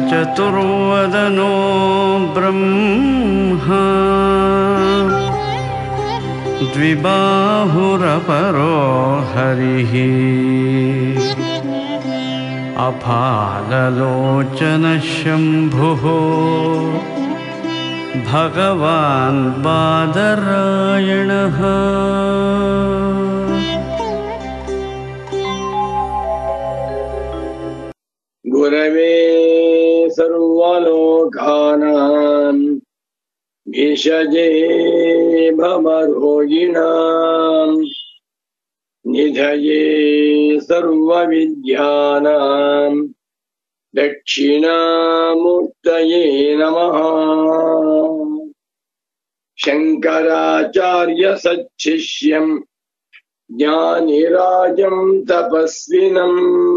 चतुर्वदनो ब्रह्मा द्विबाहुरपरो हरिः अफाललोचनशम्भुः भगवान् बादरायणः गुरवे सर्वलोकानां भिषजे भवरोगिणां निधये सर्वविद्यानां दक्षिणामूर्तये नमः शङ्कराचार्यसच्छिष्यम् ज्ञानिराजं तपस्विनम्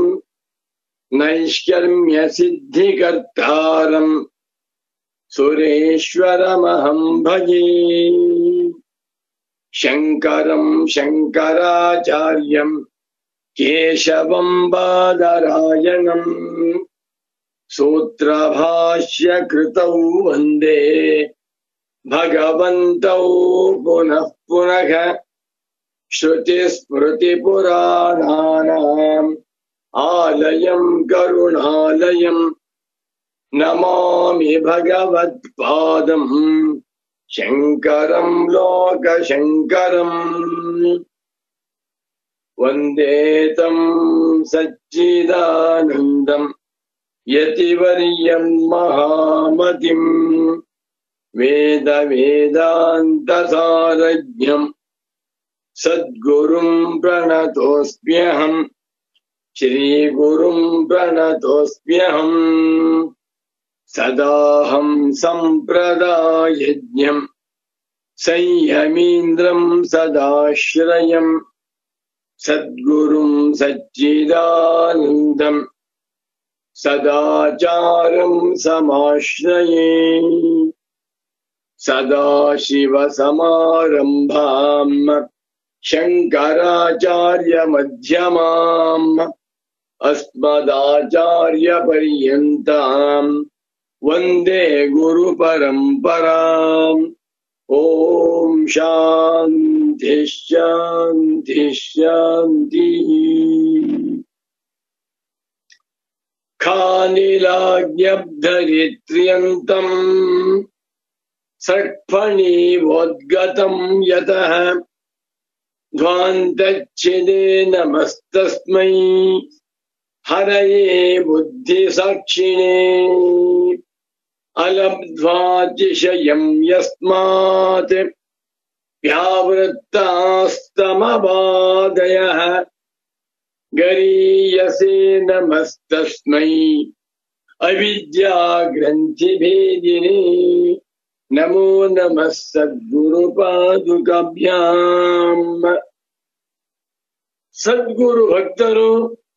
नैष्कर्म्यसिद्धिकर्तारम् सुरेश्वरमहं भजे शङ्करं शङ्कराचार्यम् केशवं बादरायणम् सूत्रभाष्यकृतौ वन्दे भगवन्तौ पुनः पुनः श्रुतिस्मृतिपुराणानाम् आलयम् करुणालयम् नमामि भगवत्पादम् शङ्करम् लोकशङ्करम् वन्दे तम् सच्चिदानन्दम् यतिवर्यम् महामतिम् वेदवेदान्तसारज्ञम् सद्गुरुम् प्रणतोऽस्म्यहम् श्रीगुरुम् प्रणतोऽस्म्यहम् सदाहं सम्प्रदायज्ञम् संयमीन्द्रम् सदाश्रयम् सद्गुरुम् सच्चिदानन्दम् सदाचारम् समाश्रये सदाशिवसमारम्भाम् शङ्कराचार्यमध्यमाम् अस्मदाचार्यपर्यन्ताम् वन्दे गुरुपरम्पराम् ॐ शान्तिः शान्तिः शान्तिः खानिलाज्ञब्धरित्र्यन्तम् सट्फणीवोद्गतम् यतः ध्वान्तच्छिदे नमस्तस्मै हरये बुद्धिसाक्षिणे अलब्ध्वातिशयम् यस्मात् व्यावृत्तास्तमबादयः गरीयसे नमस्तस्मै अविद्याग्रन्थिभेदिने नमो नमः सद्गुरुपादुकाभ्याम् ಸದ್ಗುರು ಭಕ್ತರು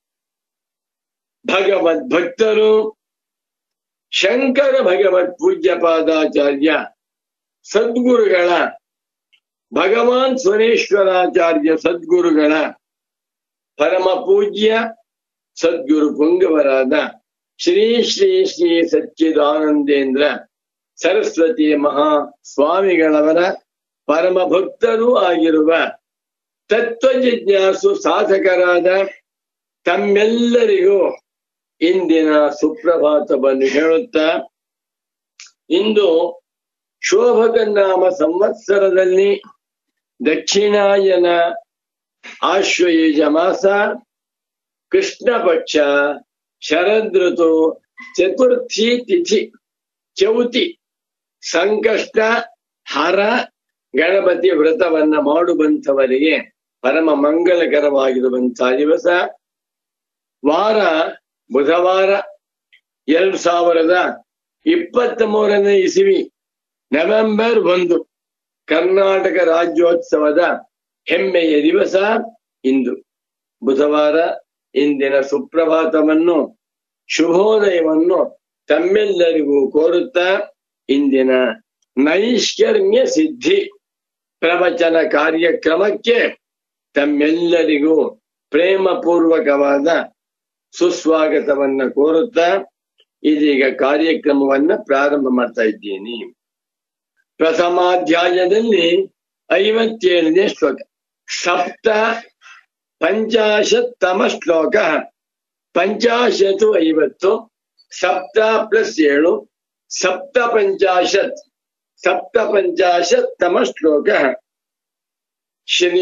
ಭಗವದ್ ಭಕ್ತರು ಶಂಕರ ಭಗವತ್ ಪೂಜ್ಯ ಪಾದಾಚಾರ್ಯ ಸದ್ಗುರುಗಳ ಭಗವಾನ್ ಸುರೇಶ್ವರಾಚಾರ್ಯ ಸದ್ಗುರುಗಳ ಪರಮ ಪೂಜ್ಯ ಸದ್ಗುರು ಪುಂಗವರಾದ ಶ್ರೀ ಶ್ರೀ ಶ್ರೀ ಸಚ್ಚಿದಾನಂದೇಂದ್ರ ಸರಸ್ವತಿ ಮಹಾ ಸ್ವಾಮಿಗಳವರ ಪರಮ ಭಕ್ತರೂ ಆಗಿರುವ ತತ್ವ ಜಿಜ್ಞಾಸು ಸಾಧಕರಾದ ತಮ್ಮೆಲ್ಲರಿಗೂ ಇಂದಿನ ಸುಪ್ರಭಾತವನ್ನು ಹೇಳುತ್ತಾ ಇಂದು ಶೋಭಕನಾಮ ಸಂವತ್ಸರದಲ್ಲಿ ದಕ್ಷಿಣಾಯನ ಆಶ್ವಯುಜ ಮಾಸ ಕೃಷ್ಣ ಪಕ್ಷ ಶರದೃತು ಚತುರ್ಥಿ ತಿಥಿ ಚೌತಿ ಸಂಕಷ್ಟ ಹರ ಗಣಪತಿ ವ್ರತವನ್ನ ಮಾಡುವಂಥವರಿಗೆ ಪರಮ ಮಂಗಲಕರವಾಗಿರುವಂತಹ ದಿವಸ ವಾರ ಬುಧವಾರ ಎರಡ್ ಸಾವಿರದ ಇಪ್ಪತ್ತ್ ಮೂರನೇ ಇಸವಿ ನವೆಂಬರ್ ಒಂದು ಕರ್ನಾಟಕ ರಾಜ್ಯೋತ್ಸವದ ಹೆಮ್ಮೆಯ ದಿವಸ ಇಂದು ಬುಧವಾರ ಇಂದಿನ ಸುಪ್ರಭಾತವನ್ನು ಶುಭೋದಯವನ್ನು ತಮ್ಮೆಲ್ಲರಿಗೂ ಕೋರುತ್ತಾ ಇಂದಿನ ನೈಷ್ಕರ್ಮ್ಯ ಸಿದ್ಧಿ ಪ್ರವಚನ ಕಾರ್ಯಕ್ರಮಕ್ಕೆ ತಮ್ಮೆಲ್ಲರಿಗೂ ಪ್ರೇಮಪೂರ್ವಕವಾದ ಸುಸ್ವಾಗತವನ್ನ ಕೋರುತ್ತಾ ಇದೀಗ ಕಾರ್ಯಕ್ರಮವನ್ನ ಪ್ರಾರಂಭ ಮಾಡ್ತಾ ಇದ್ದೀನಿ ಪ್ರಥಮಾಧ್ಯಾಯದಲ್ಲಿ ಐವತ್ತೇಳನೇ ಶ್ಲೋಕ ಸಪ್ತ ಪಂಚಾಶತ್ತಮ ಶ್ಲೋಕ ಪಂಚಾಶತು ಐವತ್ತು ಸಪ್ತ ಪ್ಲಸ್ ಏಳು ಸಪ್ತ ಪಂಚಾಶತ್ ಸಪ್ತ ಪಂಚಾಶತ್ತಮ ಶ್ಲೋಕ ಶ್ರೀ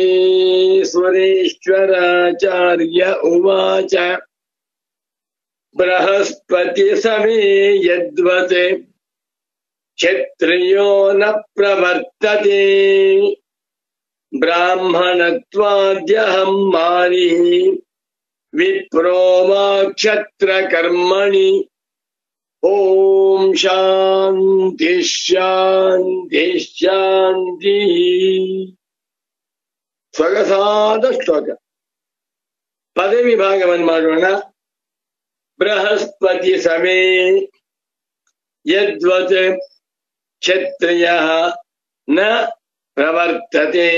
ಸುರೇಶ್ವರಾಚಾರ್ಯ ಉವಾಚ ಬೃಹಸ್ಪತಿ ಸಮೇ ಯದ್ವತ್ ಕ್ಷತ್ರಿಯೋ ನ ಪ್ರವರ್ತತೆ ಬ್ರಾಹ್ಮಣತ್ವಾದ್ಯಹಂ ಮಾನಿ ವಿಪ್ರೋ ವಾ ಕ್ಷತ್ರ ಕರ್ಮಣಿ ಓಂ ಶಾಂತಿ ಶಾಂತಿ ಶಾಂತಿ ಸೊಗಸಾದ ಶ್ಲೋಕ ಪದವಿ ಭಾಗವನ್ನು ಮಾಡೋಣ ಬೃಹಸ್ಪತಿ ಸಮೇ ಯದ್ವತ್ ಕ್ಷತ್ರಿಯ ನ ಪ್ರವರ್ತತೆ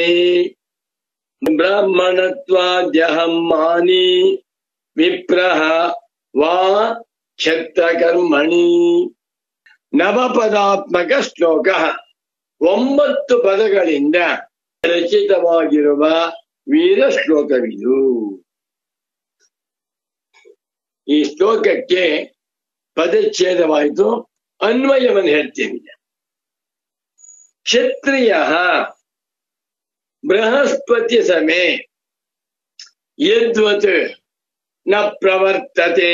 ಬ್ರಾಹ್ಮಣತ್ವಾದ್ಯಹಂ ಮಾನಿ ವಿಪ್ರಹ ವಾ ಕ್ಷತ್ರಕರ್ಮಣಿ ನವಪದಾತ್ಮಕ ಶ್ಲೋಕ ಒಂಬತ್ತು ಪದಗಳಿಂದ ರಚಿತವಾಗಿರುವ ವೀರ ಶ್ಲೋಕವಿದು ಈ ಶ್ಲೋಕಕ್ಕೆ ಪದಚ್ಛೇದವಾಯಿತು ಅನ್ವಯವನ್ನು ಹೇಳ್ತೇನೆ ಕ್ಷತ್ರಿಯ ಬೃಹಸ್ಪತಿ ಸಮೇ ಯದ್ವತ್ ನ ಪ್ರವರ್ತತೆ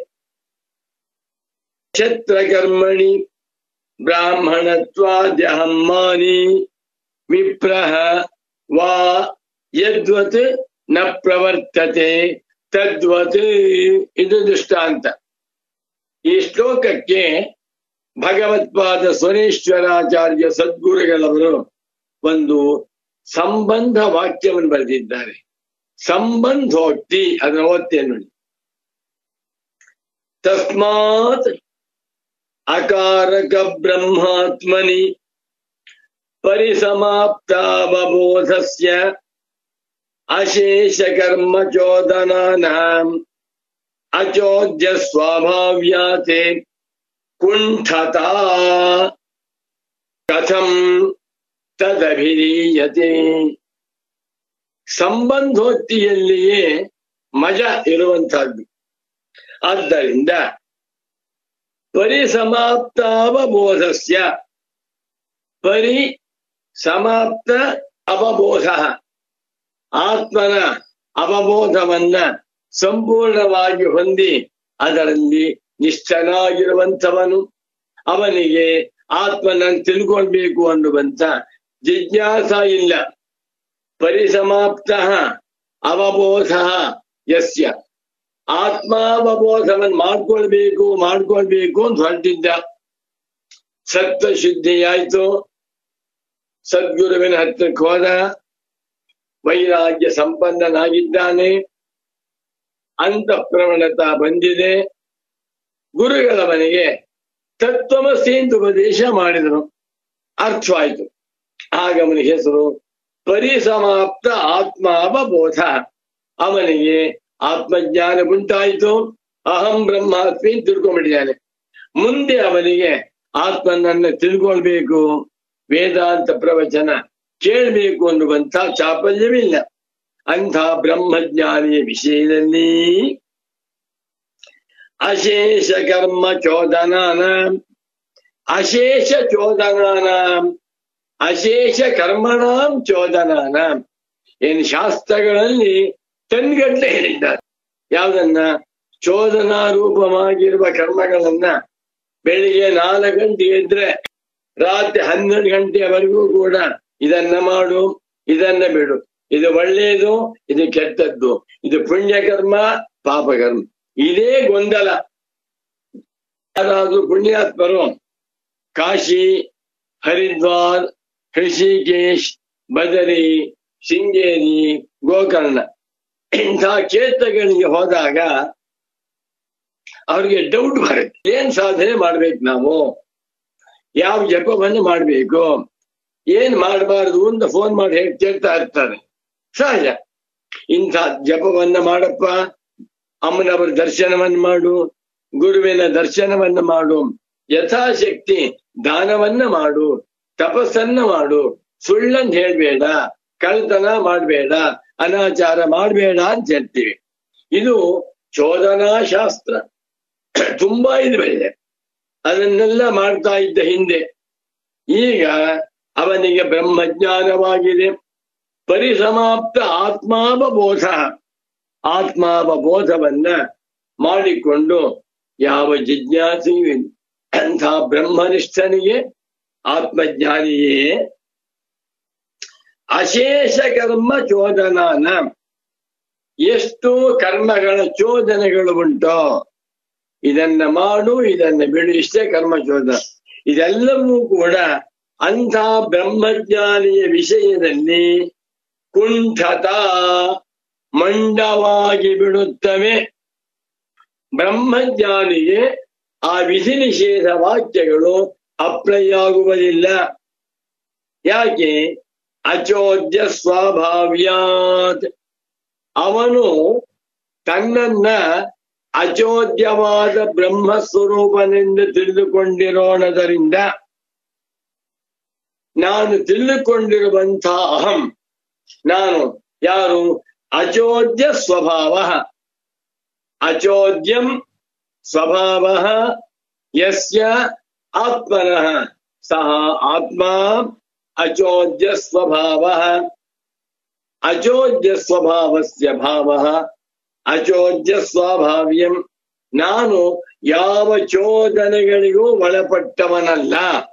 ಕ್ಷತ್ರಕರ್ಮಣಿ ಬ್ರಾಹ್ಮಣತ್ವಾದ್ಯಹಂ ಮಾನಿ ವಿಪ್ರಹ ವಾ ಯದ್ವತ್ ನ ಪ್ರವರ್ತತೆ ತದ್ವತ್ ಇದು ದೃಷ್ಟಾಂತ ಈ ಶ್ಲೋಕಕ್ಕೆ ಭಗವತ್ಪಾದ ಸ್ವರೇಶ್ವರಾಚಾರ್ಯ ಸದ್ಗುರುಗಳವರು ಒಂದು ಸಂಬಂಧ ವಾಕ್ಯವನ್ನು ಬರೆದಿದ್ದಾರೆ ಸಂಬಂಧೋಕ್ತಿ ಅದನ್ನು ಓದ್ತೇನೆ ನೋಡಿ ತಸ್ಮಾತ್ ಅಕಾರಕ ಬ್ರಹ್ಮಾತ್ಮನಿ ಪರಿಸಮಾಪ್ತಾವಬೋಧಸ್ಯ ಅಶೇಷ ಕರ್ಮ ಚೋದನಾನಾಂ ಅಚೋದ್ಯ ಸ್ವಾಭಾವ್ಯಾತೆ ಕುಂಠತಾ ಕಥಂ ತದಭಿಧೀಯತೆ ಸಂಬಂಧೋಕ್ತಿಯಲ್ಲಿಯೇ ಮಜ ಇರುವಂತಹದ್ದು ಆದ್ದರಿಂದ ಪರಿಸಮಾಪ್ತಾವಬೋಧಸ್ಯ ಪರಿ ಸಮಾಪ್ತ ಅವಬೋಧ ಆತ್ಮನ ಅವಬೋಧವನ್ನ ಸಂಪೂರ್ಣವಾಗಿ ಹೊಂದಿ ಅದರಲ್ಲಿ ನಿಷ್ಠನಾಗಿರುವಂಥವನು ಅವನಿಗೆ ಆತ್ಮನನ್ನು ತಿಳ್ಕೊಳ್ಬೇಕು ಅನ್ನುವಂತ ಜಿಜ್ಞಾಸ ಇಲ್ಲ ಪರಿಸಮಾಪ್ತ ಅವಬೋಧ ಯಸ್ಯ ಆತ್ಮಾವಬೋಧವನ್ನು ಮಾಡ್ಕೊಳ್ಬೇಕು ಮಾಡ್ಕೊಳ್ಬೇಕು ಅಂತ ಹೊರಟಿದ್ದ ಸತ್ವ ಶುದ್ಧಿಯಾಯ್ತು ಸದ್ಗುರುವಿನ ಹತ್ರಕ್ಕೆ ಹೋದ ವೈರಾಗ್ಯ ಸಂಪನ್ನನಾಗಿದ್ದಾನೆ ಅಂತಃಪ್ರವಣತ ಬಂದಿದೆ ಗುರುಗಳ ಮನೆಗೆ ತತ್ವಮಸಿ ಅಂತ ಉಪದೇಶ ಮಾಡಿದನು ಅರ್ಥವಾಯ್ತು ಆಗ ಅವನ ಹೆಸರು ಪರಿಸಮಾಪ್ತ ಆತ್ಮ ಅವಬೋಧ ಅವನಿಗೆ ಆತ್ಮಜ್ಞಾನ ಉಂಟಾಯಿತು ಅಹಂ ಬ್ರಹ್ಮಾತ್ಮಿ ತಿಳ್ಕೊಂಡ್ಬಿಟ್ಟಿದ್ದಾನೆ ಮುಂದೆ ಅವನಿಗೆ ಆತ್ಮನನ್ನ ತಿಳ್ಕೊಳ್ಬೇಕು ವೇದಾಂತ ಪ್ರವಚನ ಕೇಳಬೇಕು ಅನ್ನುವಂಥ ಚಾಪಲ್ಯವಿಲ್ಲ ಅಂಥ ಬ್ರಹ್ಮಜ್ಞಾನಿಯ ವಿಷಯದಲ್ಲಿ ಅಶೇಷ ಕರ್ಮ ಚೋದನಾನ ಅಶೇಷ ಚೋದನಾನ ಅಶೇಷ ಕರ್ಮಣಾಂ ಚೋದನಾನ ಏನು ಶಾಸ್ತ್ರಗಳಲ್ಲಿ ತನ್ಗಟ್ಟಲೆ ಹೇಳಿದ್ದಾರೆ ಯಾವುದನ್ನ ಚೋದನಾ ರೂಪವಾಗಿರುವ ಕರ್ಮಗಳನ್ನ ಬೆಳಿಗ್ಗೆ ನಾಲ್ಕು ಗಂಟೆ ಇದ್ರೆ ರಾತ್ರಿ ಹನ್ನೆರಡು ಗಂಟೆಯವರೆಗೂ ಕೂಡ ಇದನ್ನ ಮಾಡು ಇದನ್ನ ಬಿಡು ಇದು ಒಳ್ಳೆಯದು ಇದು ಕೆಟ್ಟದ್ದು ಇದು ಪುಣ್ಯಕರ್ಮ ಪಾಪಕರ್ಮ ಇದೇ ಗೊಂದಲ ಯಾರಾದ್ರೂ ಪುಣ್ಯಾತ್ಮರು ಕಾಶಿ ಹರಿದ್ವಾರ್ ಋಷಿಕೇಶ್ ಬದರಿ ಶೃಂಗೇರಿ ಗೋಕರ್ಣ ಇಂಥ ಕ್ಷೇತ್ರಗಳಿಗೆ ಹೋದಾಗ ಅವ್ರಿಗೆ ಡೌಟ್ ಬರುತ್ತೆ ಏನ್ ಸಾಧನೆ ಮಾಡ್ಬೇಕು ನಾವು ಯಾವ ಜಪವನ್ನು ಮಾಡ್ಬೇಕು ಏನ್ ಮಾಡಬಾರ್ದು ಅಂತ ಫೋನ್ ಮಾಡಿ ಹೇಳಿ ಕೇಳ್ತಾ ಇರ್ತಾರೆ ಸಹಜ ಇಂಥ ಜಪವನ್ನ ಮಾಡಪ್ಪ ಅಮ್ಮನವರ ದರ್ಶನವನ್ನು ಮಾಡು ಗುರುವಿನ ದರ್ಶನವನ್ನ ಮಾಡು ಯಥಾಶಕ್ತಿ ದಾನವನ್ನ ಮಾಡು ತಪಸ್ಸನ್ನ ಮಾಡು ಸುಳ್ಳನ್ ಹೇಳ್ಬೇಡ ಕಳ್ತನ ಮಾಡ್ಬೇಡ ಅನಾಚಾರ ಮಾಡ್ಬೇಡ ಅಂತ ಹೇಳ್ತೀವಿ ಇದು ಚೋದನಾ ಶಾಸ್ತ್ರ ತುಂಬಾ ಇದೆ ಅದನ್ನೆಲ್ಲ ಮಾಡ್ತಾ ಇದ್ದ ಹಿಂದೆ ಈಗ ಅವನಿಗೆ ಬ್ರಹ್ಮಜ್ಞಾನವಾಗಿದೆ ಪರಿಸಮಾಪ್ತ ಆತ್ಮಾವಬೋಧ ಆತ್ಮಾವಬೋಧವನ್ನ ಮಾಡಿಕೊಂಡು ಯಾವ ಜಿಜ್ಞಾಸೆಯು ಅಂಥ ಬ್ರಹ್ಮನಿಷ್ಠನಿಗೆ ಆತ್ಮಜ್ಞಾನಿಯೇ ಅಶೇಷ ಕರ್ಮ ಚೋದನಾನ ಎಷ್ಟು ಕರ್ಮಗಳ ಚೋದನೆಗಳು ಉಂಟೋ ಇದನ್ನ ಮಾಡು ಇದನ್ನ ಬಿಡು ಇಷ್ಟೇ ಕರ್ಮ ಚೋದನ ಇದೆಲ್ಲವೂ ಕೂಡ ಅಂಥ ಬ್ರಹ್ಮಜ್ಞಾನಿಯ ವಿಷಯದಲ್ಲಿ ಕುಂಠತ ಮಂಡವಾಗಿ ಬಿಡುತ್ತವೆ ಬ್ರಹ್ಮಜ್ಞಾನಿಗೆ ಆ ವಿಧಿ ನಿಷೇಧ ವಾಕ್ಯಗಳು ಅಪ್ಲೈ ಆಗುವುದಿಲ್ಲ ಯಾಕೆ ಅಚೋದ್ಯ ಸ್ವಾಭಾವ್ಯಾತ್ ಅವನು ತನ್ನನ್ನ ಅಚೋದ್ಯವಾದ ಬ್ರಹ್ಮ ಸ್ವರೂಪನೆಂದು ತಿಳಿದುಕೊಂಡಿರೋಣದರಿಂದ ನಾನು ತಿಳಿದುಕೊಂಡಿರುವಂಥ ಅಹಂ ನಾನು ಯಾರು ಅಚೋದ್ಯ ಸ್ವಭಾವ ಅಚೋದ್ಯಂ ಸ್ವಭಾವ ಯಸ್ಯ ಆತ್ಮನಃ ಸಹ ಆತ್ಮ ಅಚೋದ್ಯ ಸ್ವಭಾವ ಅಚೋದ್ಯ ಸ್ವಭಾವಸ್ಯ ಭಾವ ಅಚೋದ್ಯ ಸ್ವಾಭಾವ್ಯಂ ನಾನು ಯಾವ ಚೋದನೆಗಳಿಗೂ ಒಳಪಟ್ಟವನಲ್ಲ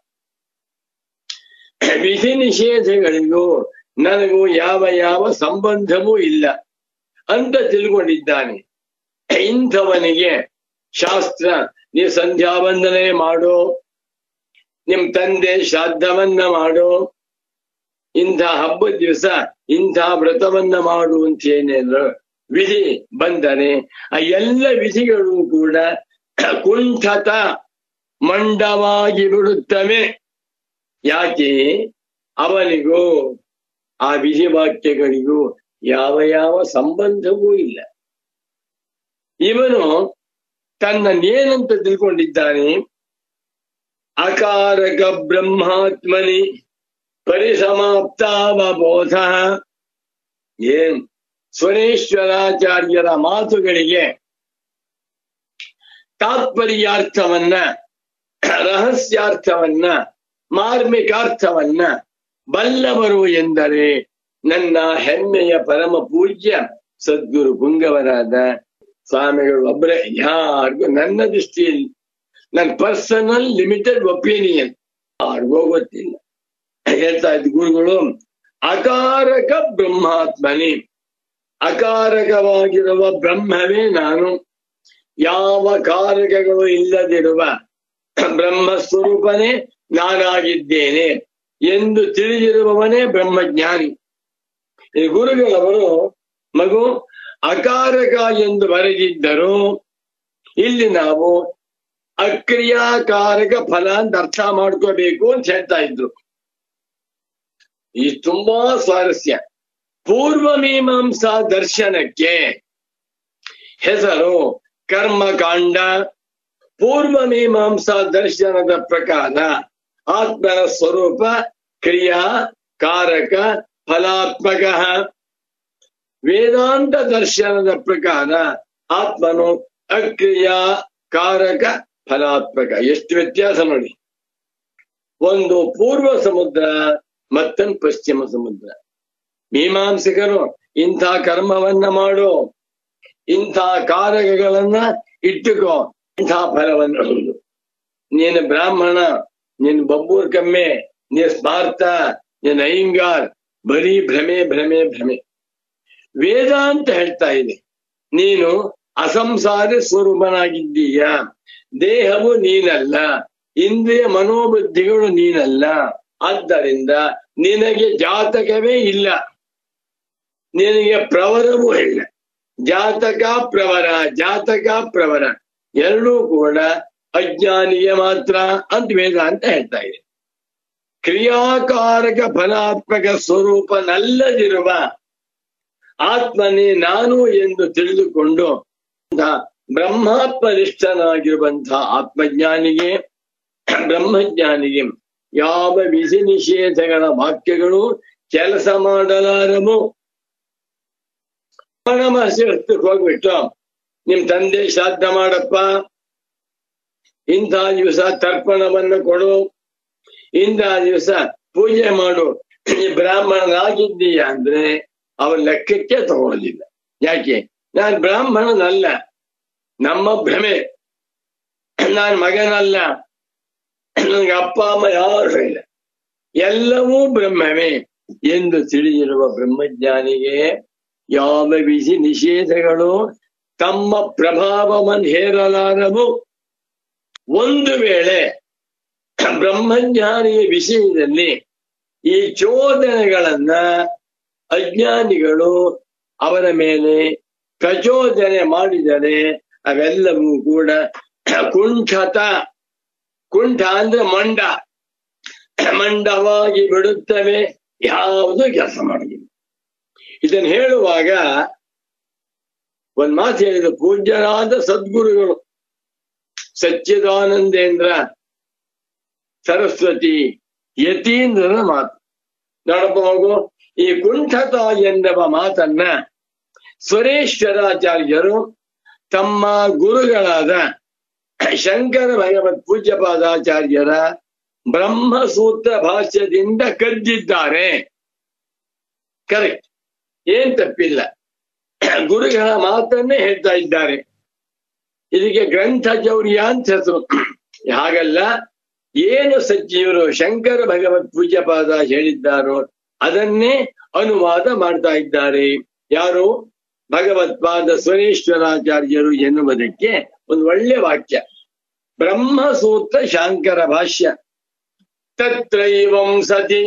ವಿಧಿ ನಿಷೇಧಗಳಿಗೂ ನನಗೂ ಯಾವ ಯಾವ ಸಂಬಂಧವೂ ಇಲ್ಲ ಅಂತ ತಿಳ್ಕೊಂಡಿದ್ದಾನೆ ಇಂಥವನಿಗೆ ಶಾಸ್ತ್ರ ನೀವು ಸಂಧ್ಯಾ ವಂದನೆ ಮಾಡು ನಿಮ್ ತಂದೆ ಶ್ರಾದ್ದವನ್ನ ಮಾಡು ಇಂಥ ಹಬ್ಬದ ದಿವಸ ಇಂಥ ವ್ರತವನ್ನ ಮಾಡು ಅಂತ ಏನೇನು ವಿಧಿ ಬಂದರೆ ಆ ಎಲ್ಲ ವಿಧಿಗಳು ಕೂಡ ಕುಂಠತ ಮಂಡವಾಗಿ ಬಿಡುತ್ತವೆ ಯಾಕೆ ಅವನಿಗೂ ಆ ವಿಧಿ ವಾಕ್ಯಗಳಿಗೂ ಯಾವ ಯಾವ ಸಂಬಂಧವೂ ಇಲ್ಲ ಇವನು ತನ್ನನ್ನೇನಂತ ತಿಳ್ಕೊಂಡಿದ್ದಾನೆ ಅಕಾರಕ ಬ್ರಹ್ಮಾತ್ಮನಿ ಪರಿಸಮಾಪ್ತಾವಬೋಧ ಏನ್ ಸ್ವರೇಶ್ವರಾಚಾರ್ಯರ ಮಾತುಗಳಿಗೆ ತಾತ್ಪರ್ಯಾರ್ಥವನ್ನ ರಹಸ್ಯಾರ್ಥವನ್ನ ಮಾರ್ಮಿಕಾರ್ಥವನ್ನ ಬಲ್ಲವರು ಎಂದರೆ ನನ್ನ ಹೆಮ್ಮೆಯ ಪರಮ ಪೂಜ್ಯ ಸದ್ಗುರು ಪುಂಗವರಾದ ಸ್ವಾಮಿಗಳು ಒಬ್ಬರೇ ಯಾರಿಗೂ ನನ್ನ ದೃಷ್ಟಿಯಲ್ಲಿ ನನ್ನ ಪರ್ಸನಲ್ ಲಿಮಿಟೆಡ್ ಒಪಿನಿಯನ್ ಯಾರಿಗೋ ಗೊತ್ತಿಲ್ಲ ಹೇಳ್ತಾ ಇದ್ದ ಗುರುಗಳು ಅಕಾರಕ ಬ್ರಹ್ಮಾತ್ಮನಿ ಅಕಾರಕವಾಗಿರುವ ಬ್ರಹ್ಮವೇ ನಾನು ಯಾವ ಕಾರಕಗಳು ಇಲ್ಲದಿರುವ ಬ್ರಹ್ಮ ಸ್ವರೂಪನೇ ನಾನಾಗಿದ್ದೇನೆ ಎಂದು ತಿಳಿದಿರುವವನೇ ಬ್ರಹ್ಮಜ್ಞಾನಿ ಈ ಗುರುಗಳವರು ಮಗು ಅಕಾರಕ ಎಂದು ಬರೆದಿದ್ದರು ಇಲ್ಲಿ ನಾವು ಅಕ್ರಿಯಾಕಾರಕ ಫಲ ಅಂತ ಅರ್ಥ ಮಾಡ್ಕೋಬೇಕು ಅಂತ ಹೇಳ್ತಾ ಇದ್ರು ಈ ತುಂಬಾ ಸ್ವಾರಸ್ಯ ಪೂರ್ವ ಮೀಮಾಂಸಾ ದರ್ಶನಕ್ಕೆ ಹೆಸರು ಕರ್ಮಕಾಂಡ ಪೂರ್ವ ಮೀಮಾಂಸಾ ದರ್ಶನದ ಪ್ರಕಾರ ಆತ್ಮನ ಸ್ವರೂಪ ಕ್ರಿಯಾ ಕಾರಕ ಫಲಾತ್ಮಕ ವೇದಾಂತ ದರ್ಶನದ ಪ್ರಕಾರ ಆತ್ಮನು ಅಕ್ರಿಯಾ ಕಾರಕ ಫಲಾತ್ಮಕ ಎಷ್ಟು ವ್ಯತ್ಯಾಸ ನೋಡಿ ಒಂದು ಪೂರ್ವ ಸಮುದ್ರ ಮತ್ತೊಂದು ಪಶ್ಚಿಮ ಸಮುದ್ರ ಮೀಮಾಂಸಕರು ಇಂಥ ಕರ್ಮವನ್ನ ಮಾಡು ಇಂಥ ಕಾರಕಗಳನ್ನ ಇಟ್ಟುಕೋ ಇಂಥ ಫಲವನ್ನು ಹೊಂದು. ನೀನು ಬ್ರಾಹ್ಮಣ ನೀನು ಬಬ್ಬೂರ್ ಕಮ್ಮೆ ನೀನು ಸ್ಮಾರ್ಥ ನೀನು ಅಯ್ಯಂಗಾರ್ ಬರೀ ಭ್ರಮೆ ಭ್ರಮೆ ಭ್ರಮೆ ವೇದಾಂತ ಹೇಳ್ತಾ ಇದೆ ನೀನು ಅಸಂಸಾರ ಸ್ವರೂಪನಾಗಿದ್ದೀಯ ದೇಹವು ನೀನಲ್ಲ ಇಂದ್ರಿಯ ಮನೋಬುದ್ಧಿಗಳು ನೀನಲ್ಲ ಆದ್ದರಿಂದ ನಿನಗೆ ಜಾತಕವೇ ಇಲ್ಲ ನಿನಗೆ ಪ್ರವರವೂ ಇಲ್ಲ ಜಾತಕ ಪ್ರವರ ಜಾತಕ ಪ್ರವರ ಎರಡೂ ಕೂಡ ಅಜ್ಞಾನಿಗೆ ಮಾತ್ರ ಅಂತ ವೇದಾಂತ ಹೇಳ್ತಾ ಇದೆ ಕ್ರಿಯಾಕಾರಕ ಫಲಾತ್ಮಕ ಸ್ವರೂಪನಲ್ಲದಿರುವ ಆತ್ಮನೇ ನಾನು ಎಂದು ತಿಳಿದುಕೊಂಡು ಬ್ರಹ್ಮಾತ್ಮನಿಷ್ಠನಾಗಿರುವಂತಹ ಆತ್ಮಜ್ಞಾನಿಗೆ ಬ್ರಹ್ಮಜ್ಞಾನಿಗೆ ಯಾವ ವಿಧಿ ನಿಷೇಧಗಳ ವಾಕ್ಯಗಳು ಕೆಲಸ ಮಾಡಲಾರವು ಹಸ್ತಕ್ಕೆ ಹೋಗ್ಬಿಟ್ಟು ನಿಮ್ ತಂದೆ ಶ್ರಾದ್ದ ಮಾಡಪ್ಪ ಇಂಥ ದಿವಸ ತರ್ಪಣವನ್ನು ಕೊಡು ಇಂಥ ದಿವಸ ಪೂಜೆ ಮಾಡು ಈ ಬ್ರಾಹ್ಮಣನಾಗಿದ್ದೀಯ ಅಂದ್ರೆ ಅವರ ಲೆಕ್ಕಕ್ಕೆ ತಗೊಳ್ಳೋದಿಲ್ಲ ಯಾಕೆ ನಾನು ಬ್ರಾಹ್ಮಣನಲ್ಲ ನಮ್ಮ ಭ್ರಮೆ ನಾನು ಮಗನಲ್ಲ ನನಗೆ ಅಪ್ಪ ಅಮ್ಮ ಯಾರು ಇಲ್ಲ ಎಲ್ಲವೂ ಬ್ರಹ್ಮವೇ ಎಂದು ತಿಳಿದಿರುವ ಬ್ರಹ್ಮಜ್ಞಾನಿಗೆ ಯಾವ ವಿಧಿ ನಿಷೇಧಗಳು ತಮ್ಮ ಪ್ರಭಾವವನ್ನು ಹೇರಲಾರವು ಒಂದು ವೇಳೆ ಬ್ರಹ್ಮಜ್ಞಾನಿಯ ವಿಷಯದಲ್ಲಿ ಈ ಚೋದನೆಗಳನ್ನ ಅಜ್ಞಾನಿಗಳು ಅವರ ಮೇಲೆ ಪ್ರಚೋದನೆ ಮಾಡಿದರೆ ಅವೆಲ್ಲವೂ ಕೂಡ ಕುಂಠತ ಕುಂಠ ಅಂದ್ರೆ ಮಂಡ ಮಂಡವಾಗಿ ಬಿಡುತ್ತವೆ ಯಾವುದು ಕೆಲಸ ಮಾಡುವುದಿಲ್ಲ ಇದನ್ನು ಹೇಳುವಾಗ ಒಂದ್ ಮಾತು ಹೇಳಿದ ಪೂಜ್ಯರಾದ ಸದ್ಗುರುಗಳು ಸಚ್ಚಿದಾನಂದೇಂದ್ರ ಸರಸ್ವತಿ ಯತೀಂದ್ರನ ಮಾತು ನೋಡಪ್ಪ ಮಗು ಈ ಕುಂಠತ ಎನ್ನುವ ಮಾತನ್ನ ಸುರೇಶ್ವರಾಚಾರ್ಯರು ತಮ್ಮ ಗುರುಗಳಾದ ಶಂಕರ ಭಗವತ್ ಪೂಜ್ಯಪಾದಾಚಾರ್ಯರ ಬ್ರಹ್ಮಸೂತ್ರ ಭಾಷ್ಯದಿಂದ ಕದ್ದಿದ್ದಾರೆ ಕರೆಕ್ಟ್ ಏನ್ ತಪ್ಪಿಲ್ಲ ಗುರುಗಳ ಮಾತನ್ನೇ ಹೇಳ್ತಾ ಇದ್ದಾರೆ ಇದಕ್ಕೆ ಗ್ರಂಥ ಚೌರ್ಯ ಅಂತ ಹೆಸರು ಹಾಗಲ್ಲ ಏನು ಸಚಿವರು ಶಂಕರ ಭಗವತ್ ಪೂಜ್ಯಪಾದ ಹೇಳಿದ್ದಾರೋ ಅದನ್ನೇ ಅನುವಾದ ಮಾಡ್ತಾ ಇದ್ದಾರೆ ಯಾರು ಭಗವತ್ಪಾದ ಸ್ವರೇಶ್ವರಾಚಾರ್ಯರು ಎನ್ನುವುದಕ್ಕೆ ಒಂದು ಒಳ್ಳೆ ವಾಕ್ಯ ಬ್ರಹ್ಮಸೂತ್ರ ಶಾಂಕರ ಭಾಷ್ಯ ತತ್ರೈವಂ ಸತಿ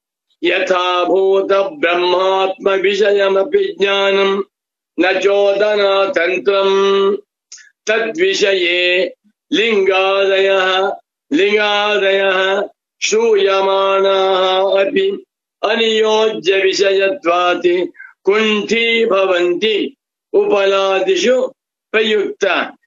ಯಥಾಭೂತ ಬ್ರಹ್ಮಾತ್ಮ ವಿಷಯಮಪಿ ಜ್ಞಾನಂ ನ ಚೋದನ ತಂತ್ರಂ ತದ್ವಿಷಯೇ ಲಿಂಗಾದಯ ಲಿಂಗಾದಯ ಶ್ರೂಯಮಾಣಾಃ ಅಪಿ ಅನಿಯೋಜ್ಯ ವಿಷಯತ್ವಾತಿ ಕುಂಠೀ ಭವಂತಿ ಉಪಲಾದಿಷು ಪ್ರಯುಕ್ತ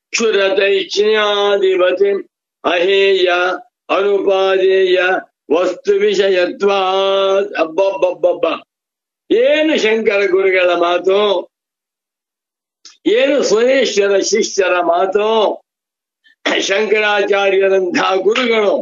ಕ್ಷುರತೈಕ್ಷ್ಣ್ಯಾದಿವತಿ ಅಹೇಯ ಅನುಪಾದೇಯ ವಸ್ತು ವಿಷಯತ್ವಾತ್ ಅಬ್ಬಬ್ಬಬ್ಬಬ್ಬ ಏನು ಶಂಕರ ಗುರುಗಳ ಮಾತು ಏನು ಸುರೇಶ್ವರ ಶಿಷ್ಯರ ಮಾತು ಶಂಕರಾಚಾರ್ಯರಂತಹ ಗುರುಗಳು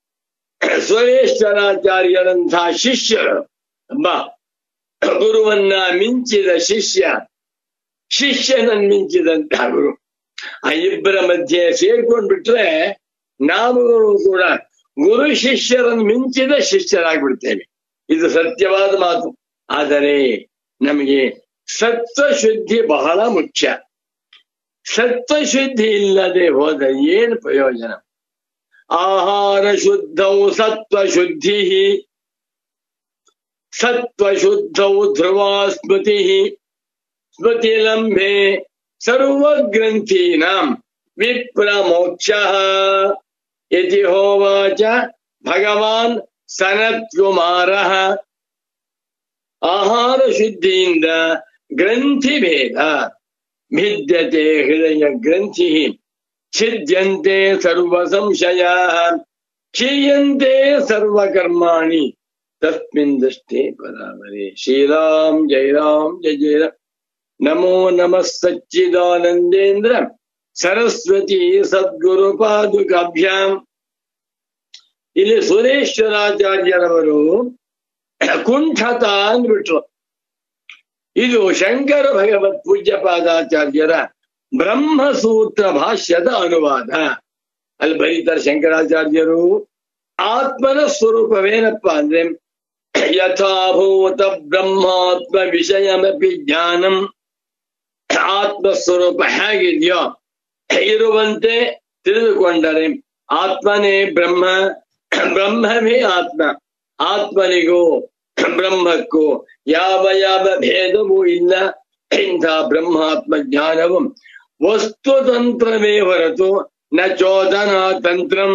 ಸುರೇಶ್ವರಾಚಾರ್ಯರಂತಹ ಶಿಷ್ಯರು ಅಬ್ಬ ಗುರುವನ್ನ ಮಿಂಚಿದ ಶಿಷ್ಯ ಶಿಷ್ಯನನ್ನು ಮಿಂಚಿದಂತಹ ಗುರು ಆ ಇಬ್ಬರ ಮಧ್ಯೆ ಸೇರ್ಕೊಂಡ್ಬಿಟ್ರೆ ನಾವುಗಳು ಕೂಡ ಗುರು ಶಿಷ್ಯರನ್ನು ಮಿಂಚಿದ ಶಿಷ್ಯರಾಗ್ಬಿಡ್ತೇವೆ ಇದು ಸತ್ಯವಾದ ಮಾತು ಆದರೆ ನಮಗೆ ಸತ್ವಶುದ್ಧಿ ಬಹಳ ಮುಖ್ಯ ಸತ್ವಶುದ್ಧಿ ಇಲ್ಲದೆ ಹೋದ ಏನು ಪ್ರಯೋಜನ ಆಹಾರ ಶುದ್ಧೌ ಸತ್ವಶುದ್ಧಿ ಸತ್ವಶುದ್ಧೌ ಧ್ರುವ ಸ್ಮೃತಿ ಸ್ಮೃತಿಲಂಬೆ ಸರ್ವಗ್ರಂಥೀನಾಂ ವಿಪ್ರಮೋಕ್ಷ ಇತಿ ಹೋವಾಚ ಭಗವಾನ್ ಸನತ್ ಕುಮಾರ ಆಹಾರ ಶುದ್ಧಿಯಿಂದ ಗ್ರಂಥಿ ಭೇದ ಭಿದ್ಯತೆ ಹೃದಯ ಗ್ರಂಥಿ ಛಿದ್ಯಂತೆ ಸರ್ವ ಸಂಶಯ ಕ್ಷೀಯಂತೆ ಸರ್ವ ಕರ್ಮಾಣಿ ತಸ್ಮಿನ್ ದೃಷ್ಟೇ ಪರಾಮರೆ ಶ್ರೀರಾಮ್ ಜಯ ರಾಮ್ ಜಯ ಜಯ ರಾಮ್ ನಮೋ ನಮಃ ಸಚ್ಚಿದಾನಂದೇಂದ್ರ ಸರಸ್ವತಿ ಸದ್ಗುರು ಪಾದುಕಾಭ್ಯಾಂ ಇಲ್ಲಿ ಸುರೇಶ್ವರಾಚಾರ್ಯರವರು ಕುಂಠತ ಅಂದ್ಬಿಟ್ರು ಇದು ಶಂಕರ ಭಗವತ್ ಪೂಜ್ಯ ಪಾದಾಚಾರ್ಯರ ಬ್ರಹ್ಮಸೂತ್ರ ಭಾಷ್ಯದ ಅನುವಾದ ಅಲ್ಲಿ ಬರೀತಾರೆ ಶಂಕರಾಚಾರ್ಯರು ಆತ್ಮನ ಸ್ವರೂಪವೇನಪ್ಪ ಅಂದ್ರೆ ಯಥಾಭೂತ ಬ್ರಹ್ಮಾತ್ಮ ವಿಷಯಮಪಿ ಜ್ಞಾನಂ ಆತ್ಮ ಸ್ವರೂಪ ಹೇಗಿದೆಯೋ ಇರುವಂತೆ ತಿಳಿದುಕೊಂಡರೆ ಆತ್ಮನೇ ಬ್ರಹ್ಮ ಬ್ರಹ್ಮವೇ ಆತ್ಮ ಆತ್ಮನಿಗೂ ಬ್ರಹ್ಮಕ್ಕೂ ಯಾವ ಯಾವ ಭೇದವೂ ಇಲ್ಲ ಇಂಥ ಬ್ರಹ್ಮಾತ್ಮ ಜ್ಞಾನವು ವಸ್ತುತಂತ್ರವೇ ಹೊರತು ನ ಚೋದನ ತಂತ್ರಂ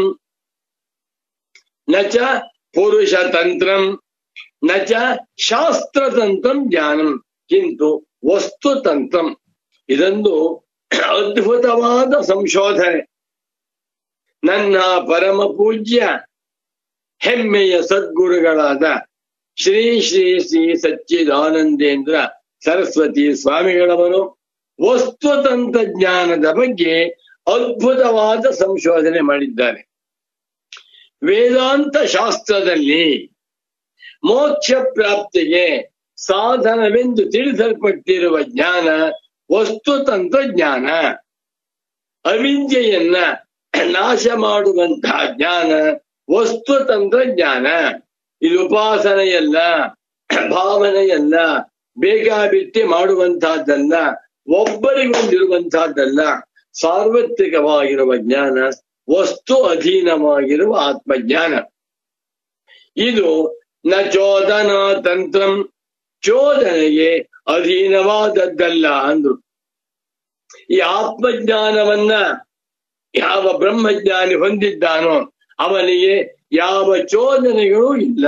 ನ ಚ ಪುರುಷ ತಂತ್ರಂ ನ ಚ ಶಾಸ್ತ್ರತಂತ್ರಂ ಜ್ಞಾನಂ ಕಿಂತು ವಸ್ತುತಂತ್ರಂ ಇದೊಂದು ಅದ್ಭುತವಾದ ಸಂಶೋಧನೆ ನನ್ನ ಪರಮ ಪೂಜ್ಯ ಹೆಮ್ಮೆಯ ಸದ್ಗುರುಗಳಾದ ಶ್ರೀ ಶ್ರೀ ಶ್ರೀ ಸಚ್ಚಿದಾನಂದೇಂದ್ರ ಸರಸ್ವತಿ ಸ್ವಾಮಿಗಳವರು ವಸ್ತು ತಂತ್ರಜ್ಞಾನದ ಬಗ್ಗೆ ಅದ್ಭುತವಾದ ಸಂಶೋಧನೆ ಮಾಡಿದ್ದಾರೆ ವೇದಾಂತ ಶಾಸ್ತ್ರದಲ್ಲಿ ಮೋಕ್ಷ ಪ್ರಾಪ್ತಿಗೆ ಸಾಧನವೆಂದು ತಿಳಿಸಲ್ಪಟ್ಟಿರುವ ಜ್ಞಾನ ವಸ್ತು ತಂತ್ರಜ್ಞಾನ ಅವಿದ್ಯೆಯನ್ನ ನಾಶ ಮಾಡುವಂತಹ ಜ್ಞಾನ ವಸ್ತು ತಂತ್ರಜ್ಞಾನ ಇದು ಉಪಾಸನೆಯಲ್ಲ ಭಾವನೆಯಲ್ಲ ಬೇಕಾಬಿಟ್ಟಿ ಮಾಡುವಂತಹದ್ದಲ್ಲ ಒಬ್ಬರಿಗೊಂದಿರುವಂತಹದ್ದಲ್ಲ ಸಾರ್ವತ್ರಿಕವಾಗಿರುವ ಜ್ಞಾನ ವಸ್ತು ಅಧೀನವಾಗಿರುವ ಆತ್ಮಜ್ಞಾನ ಇದು ನ ಚೋದನ ತಂತ್ರಂ ಚೋದನೆಗೆ ಅಧೀನವಾದದ್ದಲ್ಲ ಅಂದ್ರು ಈ ಆತ್ಮಜ್ಞಾನವನ್ನ ಯಾವ ಬ್ರಹ್ಮಜ್ಞಾನಿ ಹೊಂದಿದ್ದಾನೋ ಅವನಿಗೆ ಯಾವ ಚೋದನೆಗಳೂ ಇಲ್ಲ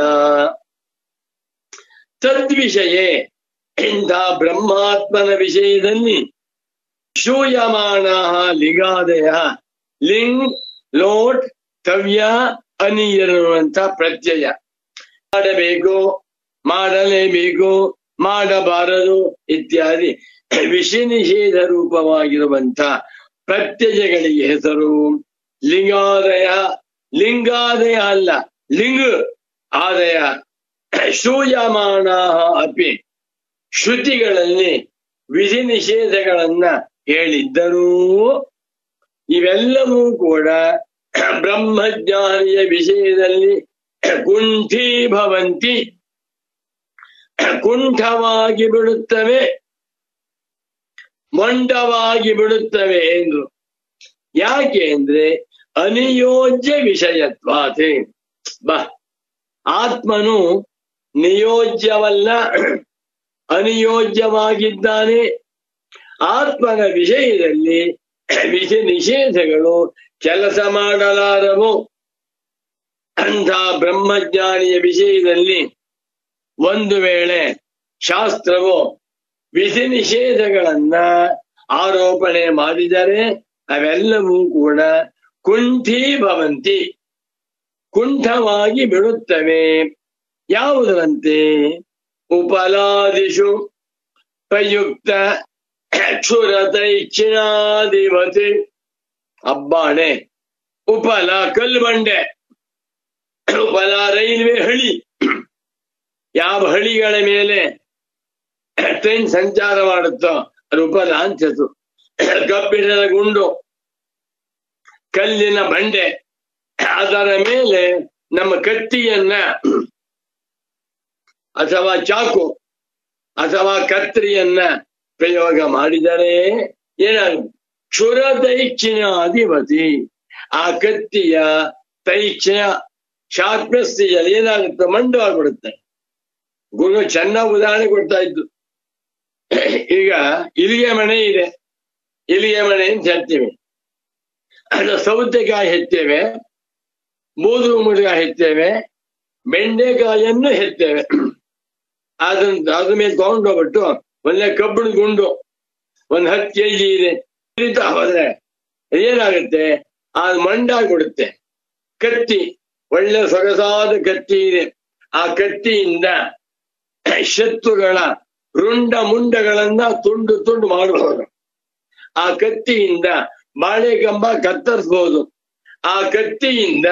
ತದ್ವಿಷಯ ಇಂಥ ಬ್ರಹ್ಮಾತ್ಮನ ವಿಷಯದಲ್ಲಿ ಶೂಯಮಾನ ಲಿಂಗಾದಯ ಲಿಂಗ್ ಲೋಟ್ ಕವ್ಯ ಅನಿಯರುವಂತ ಪ್ರತ್ಯಯ ಮಾಡಬೇಕು ಮಾಡಲೇಬೇಕು ಮಾಡಬಾರದು ಇತ್ಯಾದಿ ವಿಷ ನಿಷೇಧ ರೂಪವಾಗಿರುವಂತ ಪ್ರತ್ಯಯಗಳಿಗೆ ಹೆಸರು ಲಿಂಗಾದಯ ಲಿಂಗಾದಯ ಅಲ್ಲ ಲಿಂಗ ಆದಯ ಶೂಯಮಾನ ಅಪಿ ಶ್ರುತಿಗಳಲ್ಲಿ ವಿಧಿ ನಿಷೇಧಗಳನ್ನ ಹೇಳಿದ್ದರೂ ಇವೆಲ್ಲವೂ ಕೂಡ ಬ್ರಹ್ಮಜ್ಞಾನಿಯ ವಿಷಯದಲ್ಲಿ ಕುಂಠೀಭವಂತಿ ಕುಂಠವಾಗಿ ಬಿಡುತ್ತವೆ ಮೊಂಡವಾಗಿ ಬಿಡುತ್ತವೆ ಎಂದು ಯಾಕೆ ಅಂದ್ರೆ ಅನಿಯೋಜ್ಯ ವಿಷಯತ್ವಾತೆ ಬಾ ಆತ್ಮನು ನಿಯೋಜ್ಯವಲ್ಲ ಅನಿಯೋಜ್ಯವಾಗಿದ್ದಾನೆ ಆತ್ಮನ ವಿಷಯದಲ್ಲಿ ವಿಷ ನಿಷೇಧಗಳು ಕೆಲಸ ಮಾಡಲಾರವು ಅಂಥ ಬ್ರಹ್ಮಜ್ಞಾನಿಯ ವಿಷಯದಲ್ಲಿ ಒಂದು ವೇಳೆ ಶಾಸ್ತ್ರವು ವಿಧಿ ನಿಷೇಧಗಳನ್ನ ಆರೋಪಣೆ ಮಾಡಿದರೆ ಅವೆಲ್ಲವೂ ಕೂಡ ಕುಂಠೀಭವಂತಿ ಕುಂಠವಾಗಿ ಬಿಡುತ್ತವೆ ಯಾವುದರಂತೆ ಉಪಲಾದಿಷು ಪ್ರಯುಕ್ತ ಕ್ಷುರತೈಕ್ಷಿಣಾಧಿಪತಿ ಅಬ್ಬಾಣೆ ಉಪಲ ಕಲ್ಬಂಡೆ ಉಪಲ ರೈಲ್ವೆ ಹಳಿ ಯಾವ ಹಳಿಗಳ ಮೇಲೆ ಟ್ರೈನ್ ಸಂಚಾರ ಮಾಡುತ್ತೋ ಅದು ಉಪಲ ಅಂಚತು ಕಬ್ಬಿಣದ ಗುಂಡು ಕಲ್ಲಿನ ಬಂಡೆ ಅದರ ಮೇಲೆ ನಮ್ಮ ಕತ್ತಿಯನ್ನ ಅಥವಾ ಚಾಕು ಅಥವಾ ಕತ್ರಿಯನ್ನ ಪ್ರಯೋಗ ಮಾಡಿದರೆ ಏನಾಗುತ್ತೆ ಕ್ಷುರ ತೈಕ್ಷಿಣ ಅಧಿಪತಿ ಆ ಕತ್ತಿಯ ತೈಕ್ಷಣ ಶಾರ್ಪ್ನೆಸ್ಸಿಯಲ್ಲಿ ಏನಾಗುತ್ತೆ ಮಂಡು ಆಗ್ಬಿಡುತ್ತೆ ಗುರು ಚೆನ್ನಾಗಿ ಉದಾಹರಣೆ ಕೊಡ್ತಾ ಇದ್ದು ಈಗ ಇಲಿಗೆ ಮನೆ ಇದೆ ಇಲಿಗೆ ಮನೆ ಅಂತ ಹೇಳ್ತೀವಿ ಅದು ಸೌತೆಕಾಯಿ ಹೆತ್ತೇವೆ ಬೂದು ಮುರುಗಾಯಿ ಹೆತ್ತೇವೆ ಬೆಂಡೆಕಾಯನ್ನು ಹೆತ್ತೇವೆ ಅದನ್ನ ಅದ್ರ ಮೇಲೆ ತಗೊಂಡೋಗ್ಬಿಟ್ಟು ಒಳ್ಳೆ ಕಬ್ಬಿಣ ಗುಂಡು ಒಂದ್ ಹತ್ತು ಕೆಜಿ ಇದೆ ಇಳಿತಾ ಹೋದ್ರೆ ಏನಾಗುತ್ತೆ ಆ ಮಂಡಾಗ್ಬಿಡುತ್ತೆ ಕತ್ತಿ ಒಳ್ಳೆ ಸೊಗಸಾದ ಕತ್ತಿ ಇದೆ ಆ ಕತ್ತಿಯಿಂದ ಶತ್ರುಗಳ ರುಂಡ ಮುಂಡಗಳನ್ನ ತುಂಡು ತುಂಡು ಮಾಡಬಹುದು ಆ ಕತ್ತಿಯಿಂದ ಬಾಳೆಕಂಬ ಕತ್ತರಿಸಬಹುದು ಆ ಕತ್ತಿಯಿಂದ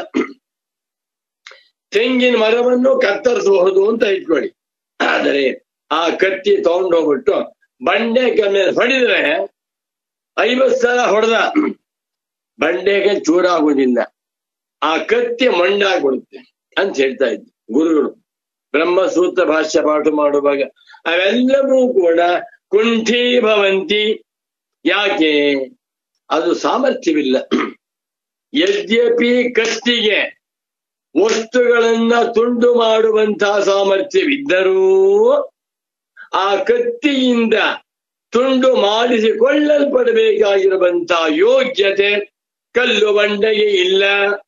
ತೆಂಗಿನ ಮರವನ್ನು ಕತ್ತರಿಸಬಹುದು ಅಂತ ಇಟ್ಕೊಳ್ಳಿ ಆದರೆ ಆ ಕತ್ತಿ ತಗೊಂಡೋಗ್ಬಿಟ್ಟು ಬಂಡೆಕ ಮೇಲೆ ಹೊಡಿದ್ರೆ ಐವತ್ ಸಲ ಹೊಡೆದ ಬಂಡೆಗೆ ಚೂರಾಗುವುದಿಲ್ಲ ಆ ಕತ್ತಿ ಮಂಡಾಗ್ಬಿಡುತ್ತೆ ಅಂತ ಹೇಳ್ತಾ ಇದ್ರು ಗುರುಗಳು ಬ್ರಹ್ಮಸೂತ್ರ ಭಾಷ್ಯ ಪಾಠ ಮಾಡುವಾಗ ಅವೆಲ್ಲವೂ ಕೂಡ ಕುಂಠೀಭವಂತಿ ಯಾಕೆ ಅದು ಸಾಮರ್ಥ್ಯವಿಲ್ಲ ಯದ್ಯಪಿ ಕತ್ತಿಗೆ ವಸ್ತುಗಳನ್ನ ತುಂಡು ಮಾಡುವಂತಹ ಸಾಮರ್ಥ್ಯವಿದ್ದರೂ ಆ ಕತ್ತಿಯಿಂದ ತುಂಡು ಮಾಡಿಸಿಕೊಳ್ಳಲ್ಪಡಬೇಕಾಗಿರುವಂತಹ ಯೋಗ್ಯತೆ ಕಲ್ಲು ಬಂಡೆಗೆ ಇಲ್ಲ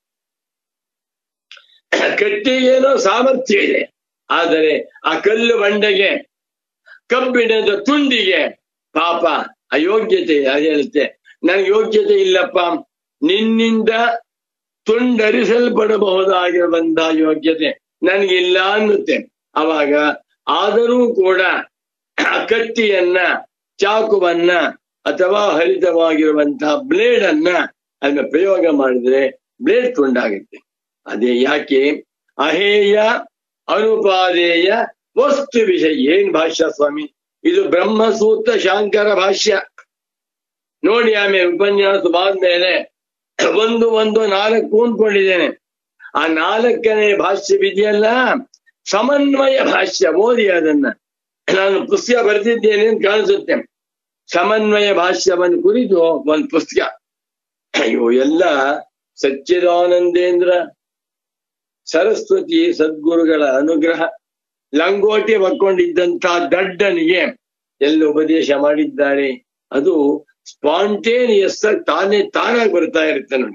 ಕಟ್ಟಿಗೇನೋ ಸಾಮರ್ಥ್ಯ ಇದೆ ಆದರೆ ಆ ಕಲ್ಲು ಬಂಡೆಗೆ ಕಬ್ಬಿಣದ ತುಂಡಿಗೆ ಪಾಪ ಅಯೋಗ್ಯತೆ ಅದು ಹೇಳುತ್ತೆ ನನಗೆ ಯೋಗ್ಯತೆ ಇಲ್ಲಪ್ಪ ನಿನ್ನಿಂದ ತುಂಡರಿಸಲ್ಪಡಬಹುದಾಗಿರುವಂತಹ ಯೋಗ್ಯತೆ ನನಗಿಲ್ಲ ಅನ್ನುತ್ತೆ ಅವಾಗ ಆದರೂ ಕೂಡ ಆ ಕತ್ತಿಯನ್ನ ಚಾಕುವನ್ನ ಅಥವಾ ಹರಿತವಾಗಿರುವಂತಹ ಬ್ಲೇಡ್ ಅನ್ನ ಅದನ್ನ ಪ್ರಯೋಗ ಮಾಡಿದ್ರೆ ಬ್ಲೇಡ್ ತುಂಡಾಗುತ್ತೆ ಅದೇ ಯಾಕೆ ಅಹೇಯ ಅನುಪಾದೇಯ ವಸ್ತು ವಿಷಯ ಏನ್ ಭಾಷ್ಯ ಸ್ವಾಮಿ ಇದು ಬ್ರಹ್ಮಸೂತ್ರ ಶಾಂಕರ ಭಾಷ್ಯ ನೋಡಿ ಆಮೇಲೆ ಉಪನ್ಯಾಸ ಬಾದ್ಮೇಲೆ ಒಂದು ಒಂದು ನಾಲ್ಕು ಕೂತ್ಕೊಂಡಿದ್ದೇನೆ ಆ ನಾಲ್ಕನೇ ಭಾಷ್ಯವಿದೆಯಲ್ಲ ಸಮನ್ವಯ ಭಾಷ್ಯ ಓದಿ ಅದನ್ನ ನಾನು ಪುಸ್ತಕ ಬರೆದಿದ್ದೇನೆ ಅಂತ ಕಾಣಿಸುತ್ತೆ ಸಮನ್ವಯ ಭಾಷ್ಯವನ್ನು ಕುರಿತು ಒಂದು ಪುಸ್ತಕ ಅಯ್ಯೋ ಎಲ್ಲ ಸಚ್ಚಿದಾನಂದೇಂದ್ರ ಸರಸ್ವತಿ ಸದ್ಗುರುಗಳ ಅನುಗ್ರಹ ಲಂಗೋಟಿ ಹೊಕ್ಕೊಂಡಿದ್ದಂತ ದಡ್ಡನಿಗೆ ಎಲ್ಲ ಉಪದೇಶ ಮಾಡಿದ್ದಾರೆ ಅದು ಸ್ಪಾಂಟೇನಿಯಸ್ ತಾನೇ ತಾನಾಗಿ ಬರ್ತಾ ಇರುತ್ತೆ ನೋಡಿ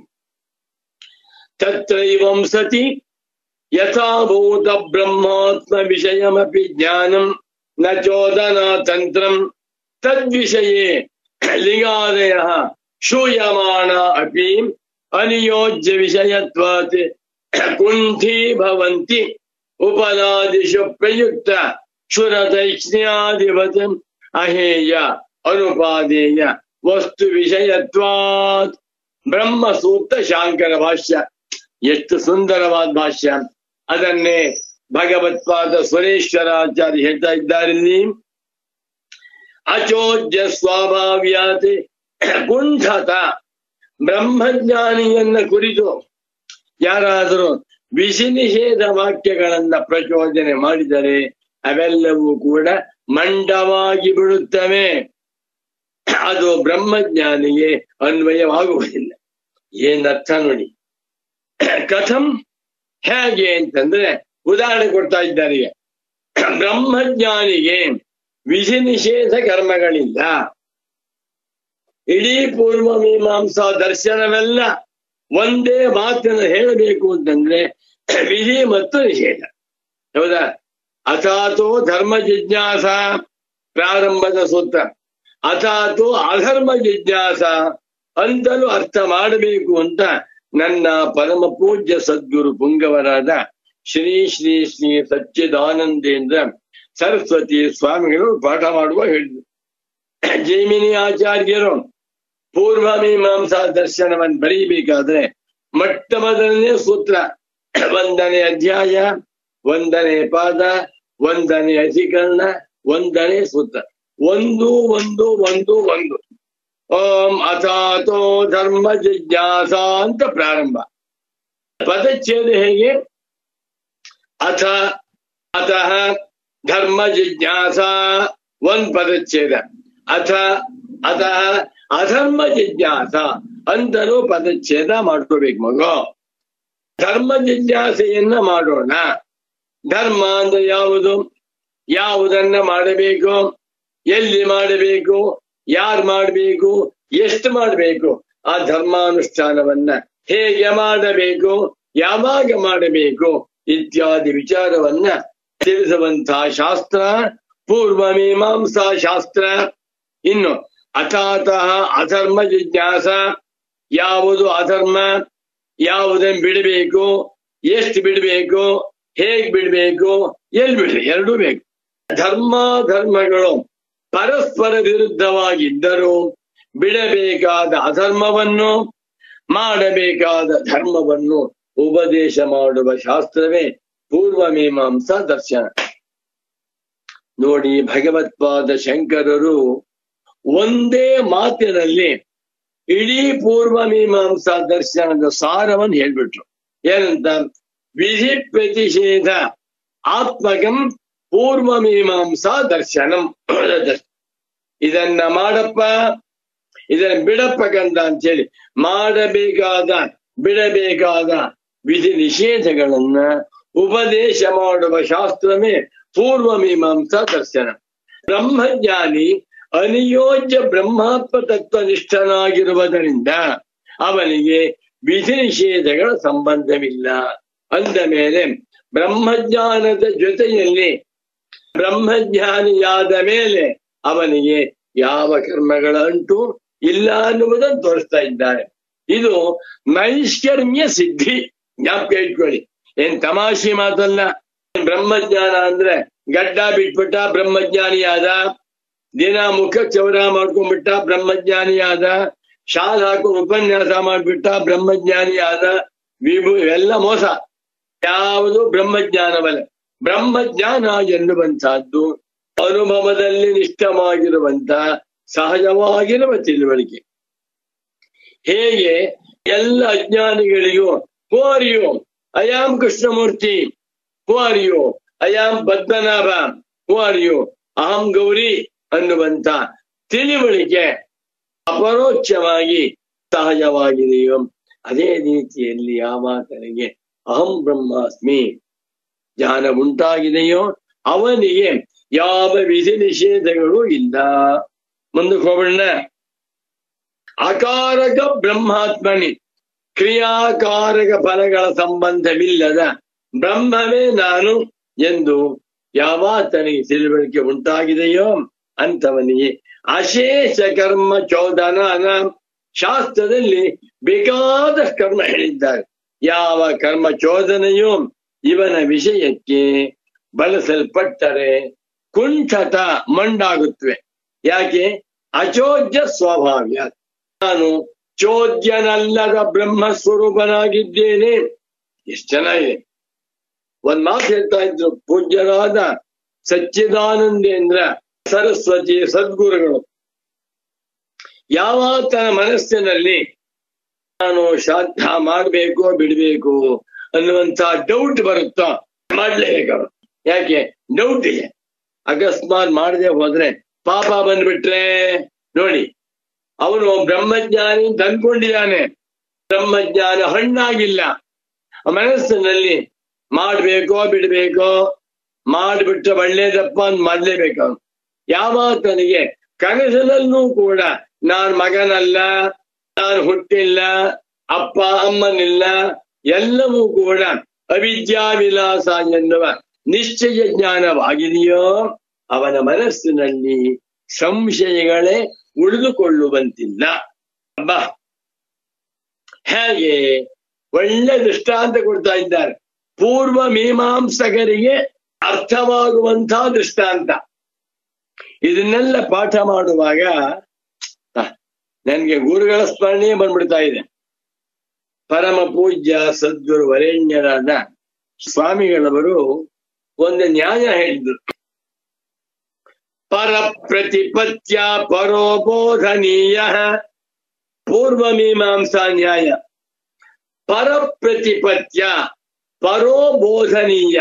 ತತ್ರೈವಂ ಸತಿ ಯಥಾಭೂತ ಬ್ರಹ್ಮಾತ್ಮ ವಿಷಯಮಪಿ ಜ್ಞಾನಂ ನ ಚೋದನಾ ತಂತ್ರಂ ತದ್ವಿಷಯೇ ಲಿಂಗಾದಯ ಶೂಯಮಾಣ ಅಪಿ ಅನಿಯೋಜ್ಯ ವಿಷಯತ್ವಾತ್ ಕುಂಠೀ ಭವಂತಿ ಉಪನಾದಿಷು ಪ್ರಯುಕ್ತ ಕ್ಷುರತೈಕ್ಷ್ಣ್ಯಾಧಿಪತ ಅಹೇಯ ಅನುಪಾದೇಯ ವಸ್ತು ವಿಷಯತ್ವಾತ್ ಬ್ರಹ್ಮಸೂತ್ರ ಶಾಂಕರ ಭಾಷ್ಯ ಎಷ್ಟು ಸುಂದರವಾದ ಭಾಷ್ಯ ಅದನ್ನೇ ಭಗವತ್ಪಾದ ಸುರೇಶ್ವರಾಚಾರ್ಯ ಹೇಳ್ತಾ ಇದ್ದಾರಿಲ್ಲಿ ಅಚೋದ್ಯ ಸ್ವಾಭಾವ್ಯಾತಿ ಕುಂಠತ ಬ್ರಹ್ಮಜ್ಞಾನಿಯನ್ನ ಕುರಿತು ಯಾರಾದರೂ ವಿಧಿ ನಿಷೇಧ ವಾಕ್ಯಗಳನ್ನ ಪ್ರಚೋದನೆ ಮಾಡಿದರೆ ಅವೆಲ್ಲವೂ ಕೂಡ ಮಂಡವಾಗಿ ಬಿಡುತ್ತವೆ ಅದು ಬ್ರಹ್ಮಜ್ಞಾನಿಗೆ ಅನ್ವಯವಾಗುವುದಿಲ್ಲ ಏನರ್ಥ ನೋಡಿ ಕಥಂ ಹೇಗೆ ಅಂತಂದ್ರೆ ಉದಾಹರಣೆ ಕೊಡ್ತಾ ಇದ್ದಾರೆ ಈಗ ಬ್ರಹ್ಮಜ್ಞಾನಿಗೆ ವಿಧಿ ನಿಷೇಧ ಕರ್ಮಗಳಿಲ್ಲ ಇಡೀ ಪೂರ್ವ ಮೀಮಾಂಸಾ ದರ್ಶನವೆಲ್ಲ ಒಂದೇ ಮಾತನ್ನು ಹೇಳಬೇಕು ಅಂತಂದ್ರೆ ವಿಧಿ ಮತ್ತು ನಿಷೇಧ ಹೌದಾ ಅಥಾತೋ ಧರ್ಮ ಜಿಜ್ಞಾಸ ಪ್ರಾರಂಭದ ಸೂತ್ರ ಅಥಾತೋ ಅಧರ್ಮ ಜಿಜ್ಞಾಸ ಅಂತಲೂ ಅರ್ಥ ಮಾಡಬೇಕು ಅಂತ ನನ್ನ ಪರಮ ಪೂಜ್ಯ ಸದ್ಗುರು ಪುಂಗವರಾದ ಶ್ರೀ ಶ್ರೀ ಶ್ರೀ ಸಚ್ಚಿದಾನಂದೇಂದ್ರ ಸರಸ್ವತಿ ಸ್ವಾಮಿಗಳು ಪಾಠ ಮಾಡುವ ಹೇಳಿದ್ರು ಜೈಮಿನಿ ಆಚಾರ್ಯರು ಪೂರ್ವ ಮೀಮಾಂಸಾ ದರ್ಶನವನ್ನು ಬರೀಬೇಕಾದ್ರೆ ಮೊಟ್ಟ ಮೊದಲನೇ ಸೂತ್ರ ಒಂದನೇ ಅಧ್ಯಾಯ ಒಂದನೇ ಪಾದ ಒಂದನೇ ಅಧಿಕರಣ ಒಂದನೇ ಸೂತ್ರ ಒಂದು ಒಂದು ಒಂದು ಒಂದು ಓಂ ಅಥಾತೋ ಧರ್ಮ ಜಿಜ್ಞಾಸ ಅಂತ ಪ್ರಾರಂಭ ಪದಚ್ಛೇದ ಹೇಗೆ ಅಥ ಅತಃ ಧರ್ಮ ಜಿಜ್ಞಾಸ ಒಂದ್ ಪದಚ್ಛೇದ ಅಥ ಅತಃ ಅಧರ್ಮ ಜಿಜ್ಞಾಸ ಅಂತಲೂ ಪದಚ್ಛೇದ ಮಾಡ್ಕೋಬೇಕು ಮಗು ಧರ್ಮ ಜಿಜ್ಞಾಸೆಯನ್ನ ಮಾಡೋಣ ಧರ್ಮ ಅಂದ್ರೆ ಯಾವುದು ಯಾವುದನ್ನ ಮಾಡಬೇಕು ಎಲ್ಲಿ ಮಾಡಬೇಕು ಯಾರು ಮಾಡಬೇಕು ಎಷ್ಟು ಮಾಡಬೇಕು ಆ ಧರ್ಮಾನುಷ್ಠಾನವನ್ನ ಹೇಗೆ ಮಾಡಬೇಕು ಯಾವಾಗ ಮಾಡಬೇಕು ಇತ್ಯಾದಿ ವಿಚಾರವನ್ನ ತಿಳಿಸುವಂತಹ ಶಾಸ್ತ್ರ ಪೂರ್ವ ಮೀಮಾಂಸಾ ಶಾಸ್ತ್ರ ಇನ್ನು ಅಥಾತಃ ಅಧರ್ಮ ಜಿಜ್ಞಾಸ ಯಾವುದು ಅಧರ್ಮ ಯಾವುದನ್ನು ಬಿಡಬೇಕು ಎಷ್ಟು ಬಿಡಬೇಕು ಹೇಗ್ ಬಿಡಬೇಕು ಎಲ್ಲಿ ಬಿಡ್ಬೇಕು ಎರಡೂ ಬೇಕು ಧರ್ಮ ಧರ್ಮಗಳು ಪರಸ್ಪರ ವಿರುದ್ಧವಾಗಿದ್ದರೂ ಬಿಡಬೇಕಾದ ಅಧರ್ಮವನ್ನು ಮಾಡಬೇಕಾದ ಧರ್ಮವನ್ನು ಉಪದೇಶ ಮಾಡುವ ಶಾಸ್ತ್ರವೇ ಪೂರ್ವ ಮೀಮಾಂಸಾ ದರ್ಶನ ನೋಡಿ ಭಗವತ್ಪಾದ ಶಂಕರರು ಒಂದೇ ಮಾತಿನಲ್ಲಿ ಇಡೀ ಪೂರ್ವ ಮೀಮಾಂಸಾ ದರ್ಶನದ ಸಾರವನ್ನು ಹೇಳ್ಬಿಟ್ರು ಏನಂತ ವಿಧಿ ಪ್ರತಿಷೇಧ ಆತ್ಮಕಂ ಪೂರ್ವ ಮೀಮಾಂಸಾ ದರ್ಶನಂ ಇದನ್ನ ಮಾಡಪ್ಪ ಇದನ್ನ ಬಿಡಪ್ಪಕಂತ ಅಂತೇಳಿ ಮಾಡಬೇಕಾದ ಬಿಡಬೇಕಾದ ವಿಧಿ ನಿಷೇಧಗಳನ್ನ ಉಪದೇಶ ಮಾಡುವ ಶಾಸ್ತ್ರವೇ ಪೂರ್ವ ಮೀಮಾಂಸಾ ದರ್ಶನ ಬ್ರಹ್ಮಜ್ಞಾನಿ ಅನಿಯೋಜ್ಯ ಬ್ರಹ್ಮಾತ್ಮ ತತ್ವನಿಷ್ಠನಾಗಿರುವುದರಿಂದ ಅವನಿಗೆ ವಿಧಿ ನಿಷೇಧಗಳ ಸಂಬಂಧವಿಲ್ಲ ಅಂದ ಮೇಲೆ ಬ್ರಹ್ಮಜ್ಞಾನದ ಜೊತೆಯಲ್ಲಿ ಬ್ರಹ್ಮಜ್ಞಾನಿಯಾದ ಮೇಲೆ ಅವನಿಗೆ ಯಾವ ಕರ್ಮಗಳ ಅಂಟು ಇಲ್ಲ ಅನ್ನುವುದನ್ನು ತೋರಿಸ್ತಾ ಇದ್ದಾರೆ ಇದು ನೈಷ್ಕರ್ಮ್ಯ ಸಿದ್ಧಿ ಜ್ಞಾಪಕ ಇಟ್ಕೊಳ್ಳಿ ಏನ್ ತಮಾಷೆ ಮಾತಲ್ಲ ಬ್ರಹ್ಮಜ್ಞಾನ ಅಂದ್ರೆ ಗಡ್ಡ ಬಿಟ್ಬಿಟ್ಟ ಬ್ರಹ್ಮಜ್ಞಾನಿಯಾದ ದಿನ ಮುಖ ಚೌರ ಮಾಡ್ಕೊಂಡ್ಬಿಟ್ಟ ಬ್ರಹ್ಮಜ್ಞಾನಿಯಾದ ಶಾಲ್ ಹಾಕೊಂಡು ಉಪನ್ಯಾಸ ಮಾಡ್ಬಿಟ್ಟ ಬ್ರಹ್ಮಜ್ಞಾನಿಯಾದ ವಿಭು ಎಲ್ಲ ಮೋಸ ಯಾವುದು ಬ್ರಹ್ಮಜ್ಞಾನವಲ್ಲ ಬ್ರಹ್ಮಜ್ಞಾನ ಎನ್ನುವಂತಹದ್ದು ಅನುಭವದಲ್ಲಿ ನಿಷ್ಠವಾಗಿರುವಂತ ಸಹಜವಾಗಿರುವ ತಿಳುವಳಿಕೆ ಹೇಗೆ ಎಲ್ಲ ಅಜ್ಞಾನಿಗಳಿಗೂ who are you I am Krishnamurthy who are you I am Padmanabha who are you ಅಹಂ ಗೌರಿ ಅನ್ನುವಂತ ತಿಳಿವಳಿಕೆ ಅಪರೋಕ್ಷವಾಗಿ ಸಹಜವಾಗಿದೆಯೋ ಅದೇ ರೀತಿಯಲ್ಲಿ ಯಾವಾತನಿಗೆ ಅಹಂ ಬ್ರಹ್ಮಾಸ್ಮಿ ಜ್ಞಾನ ಉಂಟಾಗಿದೆಯೋ ಅವನಿಗೆ ಯಾವ ವಿಧಿ ನಿಷೇಧಗಳು ಇಲ್ಲ ಮುಂದಕ್ಕೆ ಹೋಗೋಣ ಅಕಾರಕ ಬ್ರಹ್ಮಾತ್ಮನಿ ಕ್ರಿಯಾಕಾರಕ ಫಲಗಳ ಸಂಬಂಧವಿಲ್ಲದ ಬ್ರಹ್ಮವೇ ನಾನು ಎಂದು ಯಾವಾತನಿಗೆ ತಿಳುವಳಿಕೆ ಉಂಟಾಗಿದೆಯೋ ಅಂತವನಿಗೆ ಅಶೇಷ ಕರ್ಮ ಚೋದನ ಶಾಸ್ತ್ರದಲ್ಲಿ ಬೇಕಾದ ಕರ್ಮ ಹೇಳಿದ್ದಾರೆ ಯಾವ ಕರ್ಮ ಚೋದನೆಯು ಇವನ ವಿಷಯಕ್ಕೆ ಬಳಸಲ್ಪಟ್ಟರೆ ಕುಂಠತ ಮಂಡಾಗುತ್ತವೆ ಯಾಕೆ ಅಚೋದ್ಯ ಸ್ವಾಭಾವ್ಯ ನಾನು ಚೋದ್ಯನಲ್ಲದ ಬ್ರಹ್ಮ ಸ್ವರೂಪನಾಗಿದ್ದೇನೆ ಎಷ್ಟು ಚೆನ್ನಾಗಿದೆ ಒಂದ್ ಮಾತು ಹೇಳ್ತಾ ಇದ್ರು ಪೂಜ್ಯರಾದ ಸಚ್ಚಿದಾನಂದೇಂದ್ರ ಸರಸ್ವತಿ ಸದ್ಗುರುಗಳು ಯಾವಾತನ ಮನಸ್ಸಿನಲ್ಲಿ ನಾನು ಶ್ರಾದ್ದ ಮಾಡ್ಬೇಕು ಬಿಡ್ಬೇಕು ಅನ್ನುವಂತ ಡೌಟ್ ಬರುತ್ತೋ ಮಾಡ್ಲೇಬೇಕು ಯಾಕೆ ಡೌಟ್ ಇದೆ ಅಕಸ್ಮಾತ್ ಮಾಡದೆ ಹೋದ್ರೆ ಪಾಪ ಬಂದ್ಬಿಟ್ರೆ ನೋಡಿ ಅವನು ಬ್ರಹ್ಮಜ್ಞಾನಿ ಅಂತ ಅನ್ಕೊಂಡಿದ್ದಾನೆ ಬ್ರಹ್ಮಜ್ಞಾನ ಹಣ್ಣಾಗಿಲ್ಲ ಮನಸ್ಸಿನಲ್ಲಿ ಮಾಡ್ಬೇಕೋ ಬಿಡ್ಬೇಕೋ ಮಾಡ್ಬಿಟ್ರೆ ಒಳ್ಳೇದಪ್ಪ ಅಂತ ಮಾಡ್ಲೇಬೇಕು ಅವನು ಯಾವಾತನಿಗೆ ಕನಸಿನಲ್ಲೂ ಕೂಡ ನಾನ್ ಮಗನಲ್ಲ ನಾನು ಹುಟ್ಟಿಲ್ಲ ಅಪ್ಪ ಅಮ್ಮನಿಲ್ಲ ಎಲ್ಲವೂ ಕೂಡ ಅವಿದ್ಯಾ ವಿಲಾಸ ಎನ್ನುವ ನಿಶ್ಚಯ ಜ್ಞಾನವಾಗಿದೆಯೋ ಅವನ ಮನಸ್ಸಿನಲ್ಲಿ ಸಂಶಯಗಳೇ ಉಳಿದುಕೊಳ್ಳುವಂತಿಲ್ಲ ಅಬ್ಬ ಹೇಗೆ ಒಳ್ಳೆ ದೃಷ್ಟಾಂತ ಕೊಡ್ತಾ ಇದ್ದಾರೆ ಪೂರ್ವ ಮೀಮಾಂಸಕರಿಗೆ ಅರ್ಥವಾಗುವಂತಹ ದೃಷ್ಟಾಂತ ಇದನ್ನೆಲ್ಲ ಪಾಠ ಮಾಡುವಾಗ ನನ್ಗೆ ಗುರುಗಳ ಸ್ಮರಣೆ ಬಂದ್ಬಿಡ್ತಾ ಇದೆ ಪರಮ ಪೂಜ್ಯ ಸದ್ಗುರು ವರೇಣ್ಯರಾದ ಸ್ವಾಮಿಗಳವರು ಒಂದು ನ್ಯಾಯ ಹೇಳಿದ್ರು ಪರ ಪ್ರತಿಪತ್ಯ ಪರೋಬೋಧನೀಯ ಪೂರ್ವ ಮೀಮಾಂಸಾ ನ್ಯಾಯ ಪರ ಪ್ರತಿಪತ್ಯ ಪರೋಬೋಧನೀಯ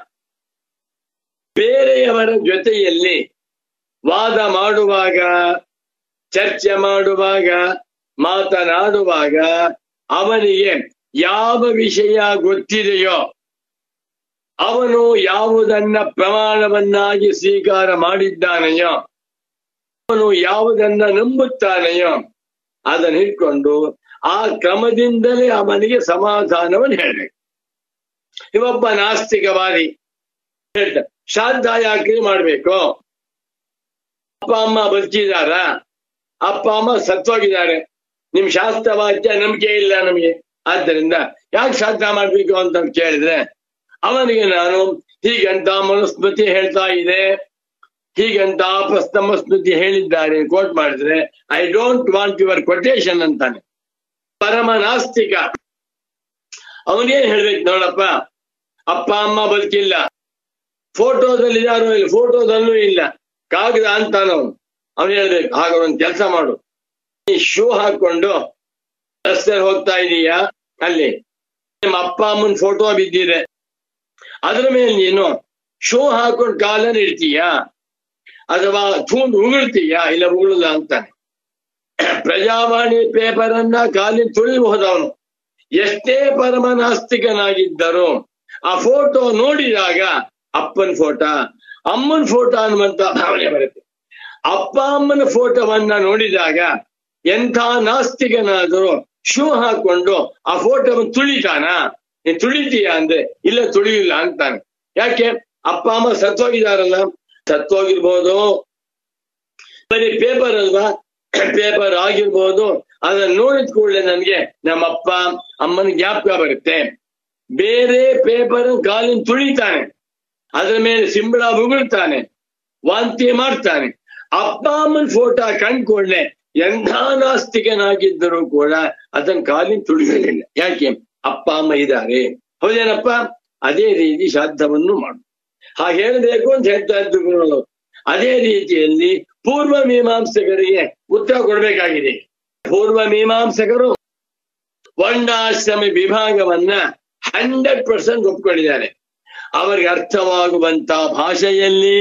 ಬೇರೆಯವರ ಜೊತೆಯಲ್ಲಿ ವಾದ ಮಾಡುವಾಗ ಚರ್ಚೆ ಮಾಡುವಾಗ ಮಾತನಾಡುವಾಗ ಅವನಿಗೆ ಯಾವ ವಿಷಯ ಗೊತ್ತಿದೆಯೋ ಅವನು ಯಾವುದನ್ನ ಪ್ರಮಾಣವನ್ನಾಗಿ ಸ್ವೀಕಾರ ಮಾಡಿದ್ದಾನೆಯೋ ಅವನು ಯಾವುದನ್ನ ನಂಬುತ್ತಾನೆಯೋ ಅದನ್ನ ಇಟ್ಕೊಂಡು ಆ ಕ್ರಮದಿಂದಲೇ ಅವನಿಗೆ ಸಮಾಧಾನವನ್ನು ಹೇಳಬೇಕು ಇವೊಬ್ಬ ನಾಸ್ತಿಕವಾದಿ ಹೇಳ್ತ ಶ್ರಾದ್ದ ಯಾಕೆ ಮಾಡ್ಬೇಕು ಅಪ್ಪ ಅಮ್ಮ ಬದುಕಿದಾರ ಅಪ್ಪ ಅಮ್ಮ ಸತ್ತೋಗಿದ್ದಾರೆ ನಿಮ್ ಶಾಸ್ತ್ರವಾಕ್ಯ ನಂಬಿಕೆ ಇಲ್ಲ ನಮಗೆ ಆದ್ದರಿಂದ ಯಾಕೆ ಶ್ರಾದ್ದ ಮಾಡ್ಬೇಕು ಅಂತ ಕೇಳಿದ್ರೆ ಅವನಿಗೆ ನಾನು ಹೀಗಂತ ಮನುಸ್ಮೃತಿ ಹೇಳ್ತಾ ಇದೆ ಹೀಗಂತ ಆಪಸ್ತಮ ಸ್ಮೃತಿ ಹೇಳಿದ್ದಾರೆ ಕೋಟ್ ಮಾಡಿದ್ರೆ I don't want your quotation ಅಂತಾನೆ ಪರಮ ನಾಸ್ತಿಕ ಅವನೇನ್ ಹೇಳ್ಬೇಕು ನೋಡಪ್ಪ ಅಪ್ಪ ಅಮ್ಮ ಬದುಕಿಲ್ಲ ಫೋಟೋದಲ್ಲಿ ಯಾರು ಇಲ್ಲ ಫೋಟೋದಲ್ಲೂ ಇಲ್ಲ ಕಾಗದ ಅಂತಾನವನು ಅವನು ಹೇಳ್ಬೇಕು ಹಾಗ ಒಂದು ಕೆಲಸ ಮಾಡು ನೀ ಶೂ ಹಾಕೊಂಡು ರಸ್ತೆ ಹೋಗ್ತಾ ಇದೀಯಾ ಅಲ್ಲಿ ನಿಮ್ಮ ಅಪ್ಪ ಅಮ್ಮನ ಫೋಟೋ ಬಿದ್ದಿದೆ ಅದ್ರ ಮೇಲೆ ನೀನು ಶೂ ಹಾಕೊಂಡು ಕಾಲನ್ನು ಇಡ್ತೀಯಾ ಅಥವಾ ಥೂಂಡ್ ಉಗುಳ್ತೀಯಾ ಇಲ್ಲ ಉಗುಳಲ್ಲ ಅಂತಾನೆ ಪ್ರಜಾವಾಣಿ ಪೇಪರ್ ಅನ್ನ ಕಾಲಿನ ತುಳಿಬಹುದು ಅವನು ಎಷ್ಟೇ ಪರಮ ನಾಸ್ತಿಕನಾಗಿದ್ದರೂ ಆ ಫೋಟೋ ನೋಡಿದಾಗ ಅಪ್ಪನ ಫೋಟೋ ಅಮ್ಮನ ಫೋಟೋ ಅನ್ನುವಂತ ಭಾವನೆ ಬರುತ್ತೆ ಅಪ್ಪ ಅಮ್ಮನ ಫೋಟೋವನ್ನ ನೋಡಿದಾಗ ಎಂಥ ನಾಸ್ತಿಕನಾದರೂ ಶೂ ಹಾಕೊಂಡು ಆ ಫೋಟೋವನ್ನು ತುಳಿತಾನ ನೀನ್ ತುಳಿತೀಯ ಅಂದ್ರೆ ಇಲ್ಲ ತುಳಿಯಿಲ್ಲ ಅಂತಾನೆ ಯಾಕೆ ಅಪ್ಪ ಅಮ್ಮ ಸತ್ತೋಗಿದಾರಲ್ಲ ಸತ್ತೋಗಿರ್ಬೋದು ಬರೀ ಪೇಪರ್ ಅಲ್ವಾ ಪೇಪರ್ ಆಗಿರ್ಬೋದು ಅದನ್ನ ನೋಡಿದ ಕೂಡಲೇ ನನ್ಗೆ ನಮ್ಮಪ್ಪ ಅಮ್ಮನ ಜ್ಞಾಪಕ ಬರುತ್ತೆ ಬೇರೆ ಪೇಪರ್ ಕಾಲಿನ ತುಳಿತಾನೆ ಅದ್ರ ಮೇಲೆ ಸಿಂಬಳ ಉಗುಳ್ತಾನೆ ವಾಂತಿ ಮಾಡ್ತಾನೆ ಅಪ್ಪ ಅಮ್ಮನ ಫೋಟೋ ಕಂಡ್ಕೊಂಡ್ಲೆ ಎಂಥ ನಾಸ್ತಿಕನಾಗಿದ್ದರೂ ಕೂಡ ಅದನ್ನ ಕಾಲಿನ ತುಳಿಯಲಿಲ್ಲ ಯಾಕೆ ಅಪ್ಪ ಅಮ್ಮ ಇದ್ದಾರೆ ಹೌದೇನಪ್ಪ ಅದೇ ರೀತಿ ಶ್ರಾದ್ದವನ್ನು ಮಾಡು ಹಾಗೆ ಹೇಳಬೇಕು ಅಂತ ಹೇಳ್ತಾ ಇದ್ದು ಗುರುಗಳು ಅದೇ ರೀತಿಯಲ್ಲಿ ಪೂರ್ವ ಮೀಮಾಂಸಕರಿಗೆ ಉತ್ತರ ಕೊಡ್ಬೇಕಾಗಿದೆ ಪೂರ್ವ ಮೀಮಾಂಸಕರು ವರ್ಣಾಶ್ರಮ ವಿಭಾಗವನ್ನ ಹಂಡ್ರೆಡ್ ಪರ್ಸೆಂಟ್ ಒಪ್ಕೊಂಡಿದ್ದಾರೆ ಅವರಿಗೆ ಅರ್ಥವಾಗುವಂತ ಭಾಷೆಯಲ್ಲಿ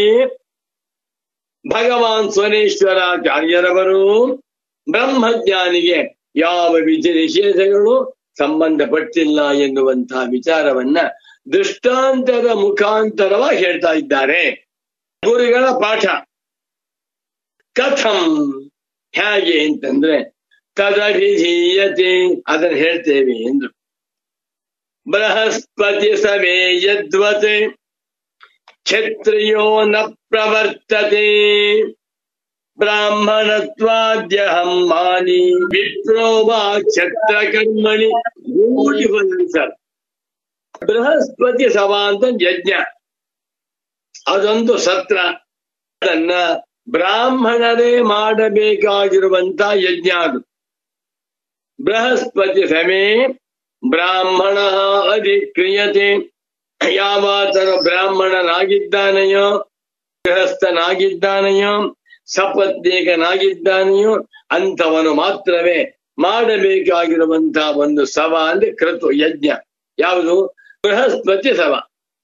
ಭಗವಾನ್ ಸೋನೇಶ್ವರಾಚಾರ್ಯರವರು ಬ್ರಹ್ಮಜ್ಞಾನಿಗೆ ಯಾವ ವಿಧಿ ನಿಷೇಧಗಳು ಸಂಬಂಧಪಟ್ಟಿಲ್ಲ ಎನ್ನುವಂತಹ ವಿಚಾರವನ್ನ ದೃಷ್ಟಾಂತದ ಮುಖಾಂತರವಾಗಿ ಹೇಳ್ತಾ ಇದ್ದಾರೆ ಗುರುಗಳ ಪಾಠ ಕಥಂ ಹೇಗೆ ಅಂತಂದ್ರೆ ತದಭಿಧೀಯತೆ ಅದನ್ನ ಹೇಳ್ತೇವೆ ಎಂದು ಬೃಹಸ್ಪತಿ ಸವೇ ಯದ್ವತೆ ಕ್ಷತ್ರಿಯೋ ನ ಪ್ರವರ್ತತೆ ಬ್ರಾಹ್ಮಣತ್ವಾದ್ಯಹಂ ಮಾನಿ ವಿಪ್ರೋ ವಾ ಕ್ಷತ್ರ ಕರ್ಮಣಿ ಬ್ಯೂಟಿಫುಲ್ ಆನ್ಸರ್ ಬೃಹಸ್ಪತಿ ಸಭಾ ಅಂತ ಯಜ್ಞ ಅದೊಂದು ಸತ್ರ ಅದನ್ನ ಬ್ರಾಹ್ಮಣರೇ ಮಾಡಬೇಕಾಗಿರುವಂತ ಯಜ್ಞ ಅದು ಬೃಹಸ್ಪತಿ ಸಮೇ ಬ್ರಾಹ್ಮಣ ಅಧಿಕ್ರಿಯತೆ ಯಾವಾತನ ಬ್ರಾಹ್ಮಣನಾಗಿದ್ದಾನೆಯೋ ಗೃಹಸ್ಥನಾಗಿದ್ದಾನೆಯೋ ಸಪತ್ನೀಕನಾಗಿದ್ದಾನೆಯೋ ಅಂಥವನು ಮಾತ್ರವೇ ಮಾಡಬೇಕಾಗಿರುವಂತಹ ಒಂದು ಸಭ ಅಂದ್ರೆ ಕೃತು ಯಜ್ಞ ಯಾವುದು ಬೃಹಸ್ಪತಿ ಸಭ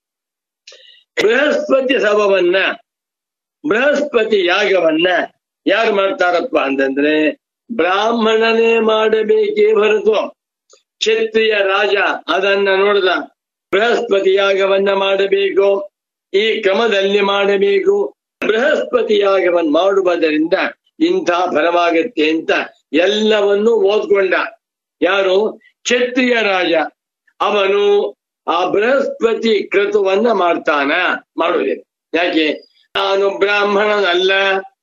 ಬೃಹಸ್ಪತಿ ಸಭವನ್ನ ಬೃಹಸ್ಪತಿ ಯಾಗವನ್ನ ಯಾರು ಮಾಡ್ತಾರಪ್ಪ ಅಂತಂದ್ರೆ ಬ್ರಾಹ್ಮಣನೇ ಮಾಡಬೇಕೇ ಹೊರತು ಕ್ಷತ್ರಿಯ ರಾಜ ಅದನ್ನ ನೋಡಿದ ಬೃಹಸ್ಪತಿ ಯಾಗವನ್ನ ಮಾಡಬೇಕು ಈ ಕ್ರಮದಲ್ಲಿ ಮಾಡಬೇಕು ಬೃಹಸ್ಪತಿ ಯಾಗವನ್ನು ಮಾಡುವುದರಿಂದ ಇಂಥ ಫಲವಾಗತ್ತೆ ಅಂತ ಎಲ್ಲವನ್ನೂ ಓದ್ಕೊಂಡ ಯಾರು ಕ್ಷತ್ರಿಯ ರಾಜ ಅವನು ಆ ಬೃಹಸ್ಪತಿ ಕೃತವನ್ನ ಮಾಡ್ತಾನ ಮಾಡುವುದಿಲ್ಲ ಯಾಕೆ ನಾನು ಬ್ರಾಹ್ಮಣನಲ್ಲ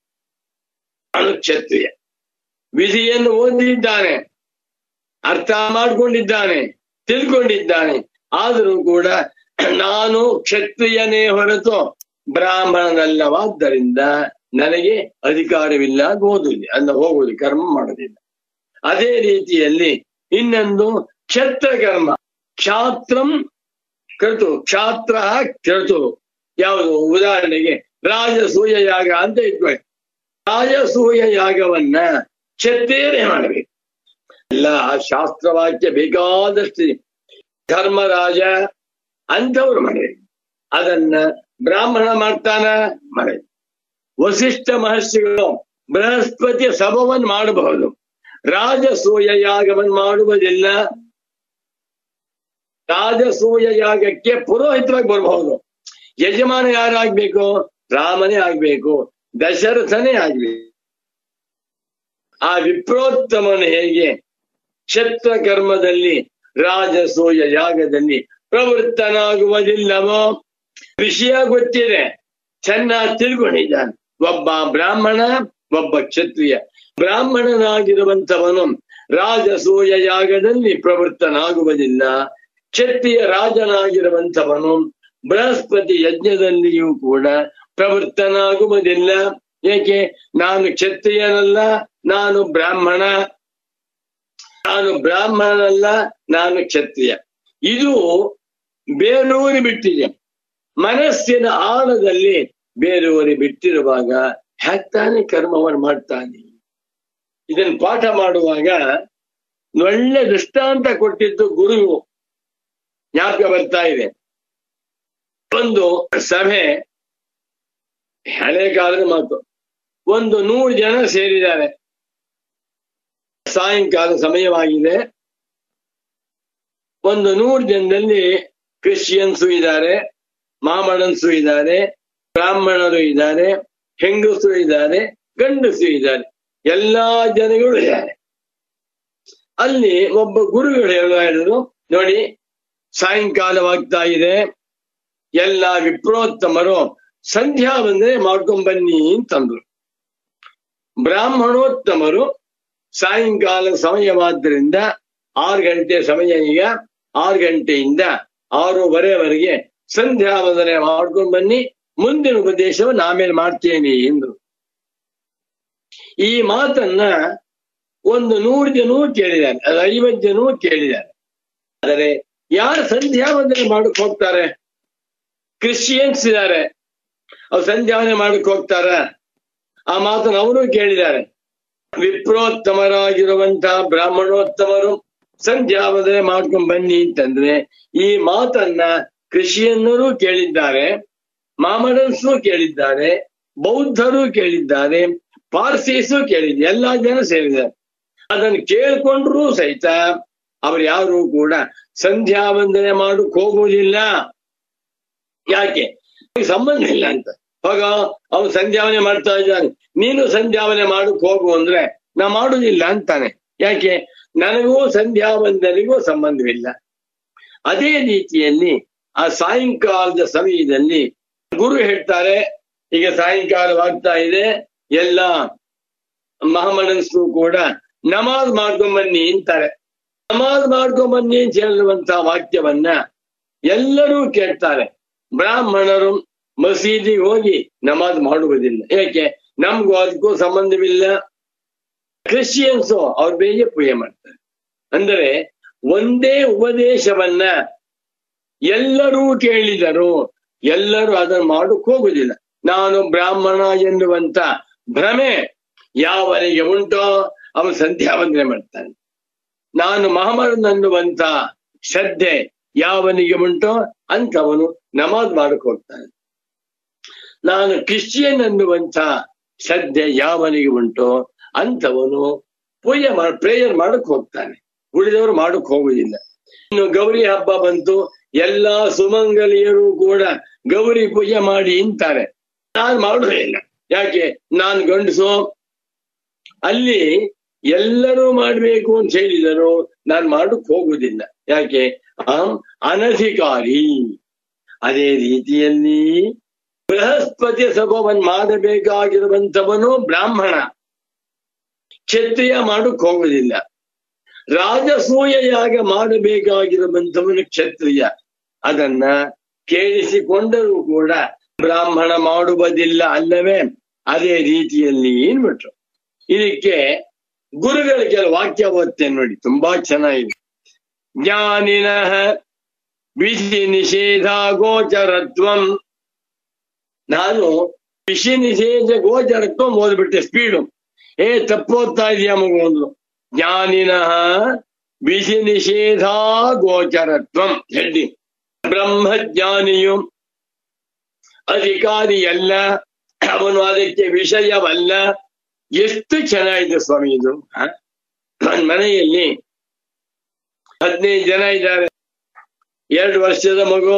ನಾನು ಕ್ಷತ್ರಿಯ ವಿಧಿಯನ್ನು ಓದಿದ್ದಾನೆ ಅರ್ಥ ಮಾಡ್ಕೊಂಡಿದ್ದಾನೆ ತಿಳ್ಕೊಂಡಿದ್ದಾನೆ ಆದರೂ ಕೂಡ ನಾನು ಕ್ಷತ್ರಿಯನೇ ಹೊರತು ಬ್ರಾಹ್ಮಣನಲ್ಲವಾದ್ದರಿಂದ ನನಗೆ ಅಧಿಕಾರವಿಲ್ಲ ಓದುವುದಿಲ್ಲ ಅಲ್ಲ ಹೋಗುವುದು ಕರ್ಮ ಮಾಡುವುದಿಲ್ಲ ಅದೇ ರೀತಿಯಲ್ಲಿ ಇನ್ನೊಂದು ಕ್ಷತ್ರ ಕರ್ಮ ಕ್ಷಾತ್ರಂ ಕೃತು ಕ್ಷಾತ್ರ ಕೃತು ಯಾವುದು ಉದಾಹರಣೆಗೆ ರಾಜಸೂಯ ಯಾಗ ಅಂತ ಇಟ್ಕೊಳ್ಳಿ ರಾಜಸೂಯ ಯಾಗವನ್ನ ಕ್ಷತ್ರಿಯರೇ ಮಾಡಬೇಕು ಎಲ್ಲ ಶಾಸ್ತ್ರವಾಕ್ಯ ಬೇಕಾದಷ್ಟು ಧರ್ಮರಾಜ ಅಂಥವ್ರು ಮಾಡಬೇಕು ಅದನ್ನ ಬ್ರಾಹ್ಮಣ ಮಾಡ್ತಾನ ಮಾಡಬೇಕು ವಸಿಷ್ಠ ಮಹರ್ಷಿಗಳು ಬೃಹಸ್ಪತಿ ಸಭವನ್ನು ಮಾಡಬಹುದು ರಾಜಸೂಯ ಯಾಗವನ್ನು ಮಾಡುವುದಿಲ್ಲ ರಾಜಸೂಯ ಯಾಗಕ್ಕೆ ಪುರೋಹಿತರಾಗಿ ಬರಬಹುದು ಯಜಮಾನ ಯಾರಾಗ್ಬೇಕು ರಾಮನೇ ಆಗ್ಬೇಕು ದಶರಥನೇ ಆಗ್ಬೇಕು ಆ ವಿಪ್ರೋತ್ತಮನು ಹೇಗೆ ಕ್ಷತ್ರ ಕರ್ಮದಲ್ಲಿ ರಾಜಸೂಯ ಯಾಗದಲ್ಲಿ ಪ್ರವೃತ್ತನಾಗುವುದಿಲ್ಲವೋ ವಿಷಯ ಗೊತ್ತಿದೆ ಚೆನ್ನಾಗಿ ತಿಳ್ಕೊಂಡಿದ್ದಾನೆ ಒಬ್ಬ ಬ್ರಾಹ್ಮಣ ಒಬ್ಬ ಕ್ಷತ್ರಿಯ ಬ್ರಾಹ್ಮಣನಾಗಿರುವಂತವನು ರಾಜಸೂಯ ಯಾಗದಲ್ಲಿ ಪ್ರವೃತ್ತನಾಗುವುದಿಲ್ಲ ಕ್ಷತ್ರಿಯ ರಾಜನಾಗಿರುವಂತವನು ಬೃಹಸ್ಪತಿ ಯಜ್ಞದಲ್ಲಿಯೂ ಕೂಡ ಪ್ರವೃತ್ತನಾಗುವುದಿಲ್ಲ ಏಕೆ ನಾನು ಕ್ಷತ್ರಿಯನಲ್ಲ ನಾನು ಬ್ರಾಹ್ಮಣ ನಾನು ಬ್ರಾಹ್ಮಣನಲ್ಲ ನಾನು ಕ್ಷತ್ರಿಯ ಇದು ಬೇರೂರಿ ಬಿಟ್ಟಿದೆ ಮನಸ್ಸಿನ ಆಳದಲ್ಲಿ ಬೇರೆಯವರಿ ಬಿಟ್ಟಿರುವಾಗ ಹ್ಯಾಕ್ತಾನೆ ಕರ್ಮವನ್ನು ಮಾಡ್ತಾನೆ ಇದನ್ನು ಪಾಠ ಮಾಡುವಾಗ ಒಳ್ಳೆ ದೃಷ್ಟಾಂತ ಕೊಟ್ಟಿದ್ದು ಗುರು ಜ್ಞಾಪಕ ಬರ್ತಾ ಇದೆ ಒಂದು ಸಭೆ ಹಳೆ ಕಾಲದ ಮಾತು ಒಂದು ನೂರು ಜನ ಸೇರಿದ್ದಾರೆ ಸಾಯಂಕಾಲ ಸಮಯವಾಗಿದೆ ಒಂದು ನೂರು ಜನದಲ್ಲಿ ಕ್ರಿಶ್ಚಿಯನ್ಸು ಇದ್ದಾರೆ ಮಾಮಡನ್ಸು ಇದ್ದಾರೆ ಬ್ರಾಹ್ಮಣರು ಇದ್ದಾರೆ ಹೆಂಗಸರು ಇದ್ದಾರೆ ಗಂಡಸು ಇದ್ದಾರೆ ಎಲ್ಲಾ ಜನಗಳು ಇದ್ದಾರೆ ಅಲ್ಲಿ ಒಬ್ಬ ಗುರುಗಳು ಹೇಳಿದ್ರು ನೋಡಿ ಸಾಯಂಕಾಲವಾಗ್ತಾ ಇದೆ ಎಲ್ಲ ವಿಪ್ರೋತ್ತಮರು ಸಂಧ್ಯಾ ಬಂದ್ರೆ ಮಾಡ್ಕೊಂಡ್ ಬನ್ನಿ ಅಂತಂದ್ರು ಬ್ರಾಹ್ಮಣೋತ್ತಮರು ಸಾಯಂಕಾಲ ಸಮಯವಾದ್ದರಿಂದ ಆರು ಗಂಟೆ ಸಮಯ ಈಗ ಆರು ಗಂಟೆಯಿಂದ ಆರೂವರೆವರೆಗೆ ಸಂಧ್ಯಾ ವಂದನೆ ಮಾಡ್ಕೊಂಡು ಬನ್ನಿ ಮುಂದಿನ ಉಪದೇಶವನ್ನು ಆಮೇಲೆ ಮಾಡ್ತೇನೆ ಎಂದ್ರು ಈ ಮಾತನ್ನ ಒಂದು ನೂರು ಜನೂ ಕೇಳಿದ್ದಾರೆ ಅದು ಐವತ್ತು ಜನೂ ಕೇಳಿದ್ದಾರೆ ಆದರೆ ಯಾರು ಸಂಧ್ಯಾ ವಂದನೆ ಮಾಡಕ್ ಹೋಗ್ತಾರೆ ಕ್ರಿಶ್ಚಿಯನ್ಸ್ ಇದ್ದಾರೆ ಅವ್ರು ಸಂಧ್ಯಾವನೆ ಮಾಡಕ್ ಹೋಗ್ತಾರ ಆ ಮಾತನ್ನು ಅವರು ಕೇಳಿದ್ದಾರೆ ವಿಪ್ರೋತ್ತಮರಾಗಿರುವಂತ ಬ್ರಾಹ್ಮಣೋತ್ತಮರು ಸಂಧ್ಯಾವಂದನೆ ಮಾಡ್ಕೊಂಡ್ ಬನ್ನಿ ಅಂತಂದ್ರೆ ಈ ಮಾತನ್ನ ಕ್ರಿಶ್ಚಿಯನ್ನರು ಕೇಳಿದ್ದಾರೆ ಮಾಮಡನ್ಸು ಕೇಳಿದ್ದಾರೆ ಬೌದ್ಧರು ಕೇಳಿದ್ದಾರೆ ಪಾರ್ಸೀಸು ಕೇಳಿದ್ದಾರೆ ಎಲ್ಲಾ ಜನ ಸೇರಿದ್ದಾರೆ ಅದನ್ನು ಕೇಳ್ಕೊಂಡ್ರು ಸಹಿತ ಅವ್ರು ಯಾರು ಕೂಡ ಸಂಧ್ಯಾ ವಂದನೆ ಮಾಡಕ್ ಹೋಗುವುದಿಲ್ಲ ಯಾಕೆ ಅವ್ರಿಗೆ ಸಂಬಂಧ ಇಲ್ಲ ಅಂತ ಹೋಗ ಅವ್ನು ಸಂಧ್ಯಾವನೆ ಮಾಡ್ತಾ ಇದ್ದಾನೆ ನೀನು ಸಂಧ್ಯಾವನೆ ಮಾಡಕ್ ಹೋಗು ಅಂದ್ರೆ ನಾ ಮಾಡುದಿಲ್ಲ ಅಂತಾನೆ ಯಾಕೆ ನನಗೂ ಸಂಧ್ಯಾವಂದನಿಗೂ ಸಂಬಂಧವಿಲ್ಲ ಅದೇ ರೀತಿಯಲ್ಲಿ ಆ ಸಾಯಂಕಾಲದ ಸಮಯದಲ್ಲಿ ಗುರು ಹೇಳ್ತಾರೆ ಈಗ ಸಾಯಂಕಾಲವಾಗ್ತಾ ಇದೆ ಎಲ್ಲ ಮಹಾಮನಸ್ಸು ಕೂಡ ನಮಾಜ್ ಮಾಡ್ಕೊಂಬನ್ನಿ ಅಂತಾರೆ ನಮಾಜ್ ಮಾಡ್ಕೊಂಬನ್ನಿ ಅಂತ ಹೇಳುವಂತ ವಾಕ್ಯವನ್ನ ಎಲ್ಲರೂ ಕೇಳ್ತಾರೆ ಬ್ರಾಹ್ಮಣರು ಮಸೀದಿಗೆ ಹೋಗಿ ನಮಾಜ್ ಮಾಡುವುದಿಲ್ಲ ಯಾಕೆ ನಮ್ಗೂ ಅದಕ್ಕೂ ಸಂಬಂಧವಿಲ್ಲ ಕ್ರಿಶ್ಚಿಯನ್ಸು ಅವ್ರ ಬೇಗ ಪೂಜೆ ಮಾಡ್ತಾರೆ ಅಂದರೆ ಒಂದೇ ಉಪದೇಶವನ್ನ ಎಲ್ಲರೂ ಕೇಳಿದರು ಎಲ್ಲರೂ ಅದನ್ನು ಮಾಡಕ್ ಹೋಗುದಿಲ್ಲ ನಾನು ಬ್ರಾಹ್ಮಣ ಎನ್ನುವಂತ ಭ್ರಮೆ ಯಾವನಿಗೆ ಉಂಟೋ ಅವನು ಸಂಧ್ಯಾವಂದನೆ ಮಾಡ್ತಾನೆ ನಾನು ಮಹಮದ್ ಅನ್ನುವಂತ ಶ್ರದ್ಧೆ ಯಾವನಿಗೆ ಉಂಟೋ ಅಂತವನು ನಮಾಜ್ ಮಾಡಕ್ ಹೋಗ್ತಾನೆ ನಾನು ಕ್ರಿಶ್ಚಿಯನ್ ಅನ್ನುವಂತ ಶ್ರದ್ಧೆ ಯಾವನಿಗೆ ಉಂಟೋ ಅಂತವನು ಪೂಜೆ ಮಾಡ ಪ್ರೇಯರ್ ಮಾಡಕ್ ಹೋಗ್ತಾನೆ ಉಳಿದವರು ಮಾಡಕ್ ಹೋಗುದಿಲ್ಲ ಇನ್ನು ಗೌರಿ ಹಬ್ಬ ಬಂತು ಎಲ್ಲಾ ಸುಮಂಗಲಿಯರು ಕೂಡ ಗೌರಿ ಪೂಜೆ ಮಾಡಿ ಅಂತಾರೆ ನಾನು ಮಾಡುವುದಿಲ್ಲ ಯಾಕೆ ನಾನು ಗಂಡಸು ಅಲ್ಲಿ ಎಲ್ಲರೂ ಮಾಡ್ಬೇಕು ಅಂತ ಹೇಳಿದರು ನಾನು ಮಾಡಕ್ ಹೋಗುದಿಲ್ಲ ಯಾಕೆ ಅಹಂ ಅನಧಿಕಾರಿ ಅದೇ ರೀತಿಯಲ್ಲಿ ಬೃಹಸ್ಪತಿ ಸಭವನ್ ಮಾಡಬೇಕಾಗಿರುವಂತವನು ಬ್ರಾಹ್ಮಣ ಕ್ಷತ್ರಿಯ ಮಾಡಕ್ ಹೋಗುದಿಲ್ಲ ರಾಜಸೂಯ ಯಾಗ ಮಾಡಬೇಕಾಗಿರುವಂತವನು ಕ್ಷತ್ರಿಯ ಅದನ್ನ ಕೇಳಿಸಿಕೊಂಡರೂ ಕೂಡ ಬ್ರಾಹ್ಮಣ ಮಾಡುವುದಿಲ್ಲ ಅಲ್ಲವೇ ಅದೇ ರೀತಿಯಲ್ಲಿ ಏನ್ಬಿಟ್ರು ಇದಕ್ಕೆ ಗುರುಗಳ ಕೆಲವು ವಾಕ್ಯ ಓದ್ತೇನೆ ನೋಡಿ ತುಂಬಾ ಚೆನ್ನಾಗಿದೆ ಜ್ಞಾನಿನ ವಿಧಿ ನಿಷೇಧ ಗೋಚರತ್ವಂ ನಾನು ವಿಷಿ ನಿಷೇಧ ಗೋಚರತ್ವ ಓದ್ಬಿಟ್ಟೆ ಸ್ಪೀಡು ಏ ತಪ್ಪೋದ್ತಾ ಇದೆಯಾ ಮಗು ಅಂದ್ರು ಜ್ಞಾನಿನ ವಿಧಿ ನಿಷೇಧ ಗೋಚರತ್ವಂ ಹೇಳಿ ಬ್ರಹ್ಮಜ್ಞಾನಿಯು ಅಧಿಕಾರಿಯಲ್ಲ ಅವನು ಅದಕ್ಕೆ ವಿಷಯವಲ್ಲ ಎಷ್ಟು ಚೆನ್ನಾಗಿದೆ ಸ್ವಾಮಿ ಇದು ನನ್ನ ಮನೆಯಲ್ಲಿ ಹದಿನೈದು ಜನ ಇದ್ದಾರೆ ಎರಡು ವರ್ಷದ ಮಗು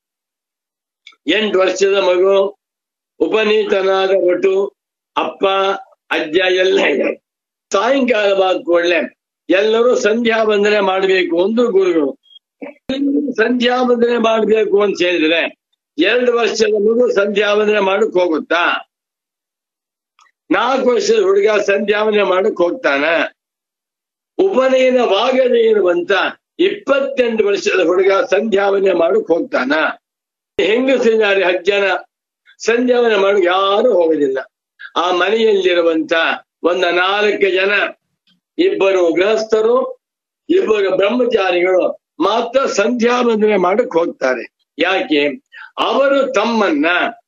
ಎಂಟು ವರ್ಷದ ಮಗು ಉಪನೀತನಾದ ಒಟ್ಟು ಅಪ್ಪ ಅಜ್ಜ ಎಲ್ಲ ಇದ್ದಾರೆ ಸಾಯಂಕಾಲವಾದ ಕೂಡಲೇ ಎಲ್ಲರೂ ಸಂಧ್ಯಾ ವಂದನೆ ಮಾಡಬೇಕು ಅಂದ್ರು ಗುರುಗಳು ಸಂಧ್ಯಾ ವಂದನೆ ಮಾಡಬೇಕು ಅಂತ ಹೇಳಿದ್ರೆ ಎರಡು ವರ್ಷದ ಮಗು ಸಂಧ್ಯಾ ವಂದನೆ ಮಾಡಕ್ ಹೋಗುತ್ತಾ ನಾಲ್ಕು ವರ್ಷದ ಹುಡುಗ ಸಂಧ್ಯಾವನೆ ಮಾಡಕ್ ಹೋಗ್ತಾನ ಉಪನಯನವಾಗದೇ ಇರುವಂತ ಇಪ್ಪತ್ತೆಂಟು ವರ್ಷದ ಹುಡುಗ ಸಂಧ್ಯಾವನೆ ಮಾಡಕ್ ಹೋಗ್ತಾನ ಹೆಂಗಸಿದ್ದಾರೆ ಹತ್ತು ಜನ ಸಂಧ್ಯಾವನೆ ಮಾಡಕ್ ಯಾರು ಹೋಗೋದಿಲ್ಲ ಆ ಮನೆಯಲ್ಲಿರುವಂತ ಒಂದ ನಾಲ್ಕು ಜನ ಇಬ್ಬರು ಗೃಹಸ್ಥರು ಇಬ್ಬರು ಬ್ರಹ್ಮಚಾರಿಗಳು ಮಾತ್ರ ಸಂಧ್ಯಾವಂದನೆ ಮಾಡಕ್ ಹೋಗ್ತಾರೆ ಯಾಕೆ ಅವರು ತಮ್ಮನ್ನ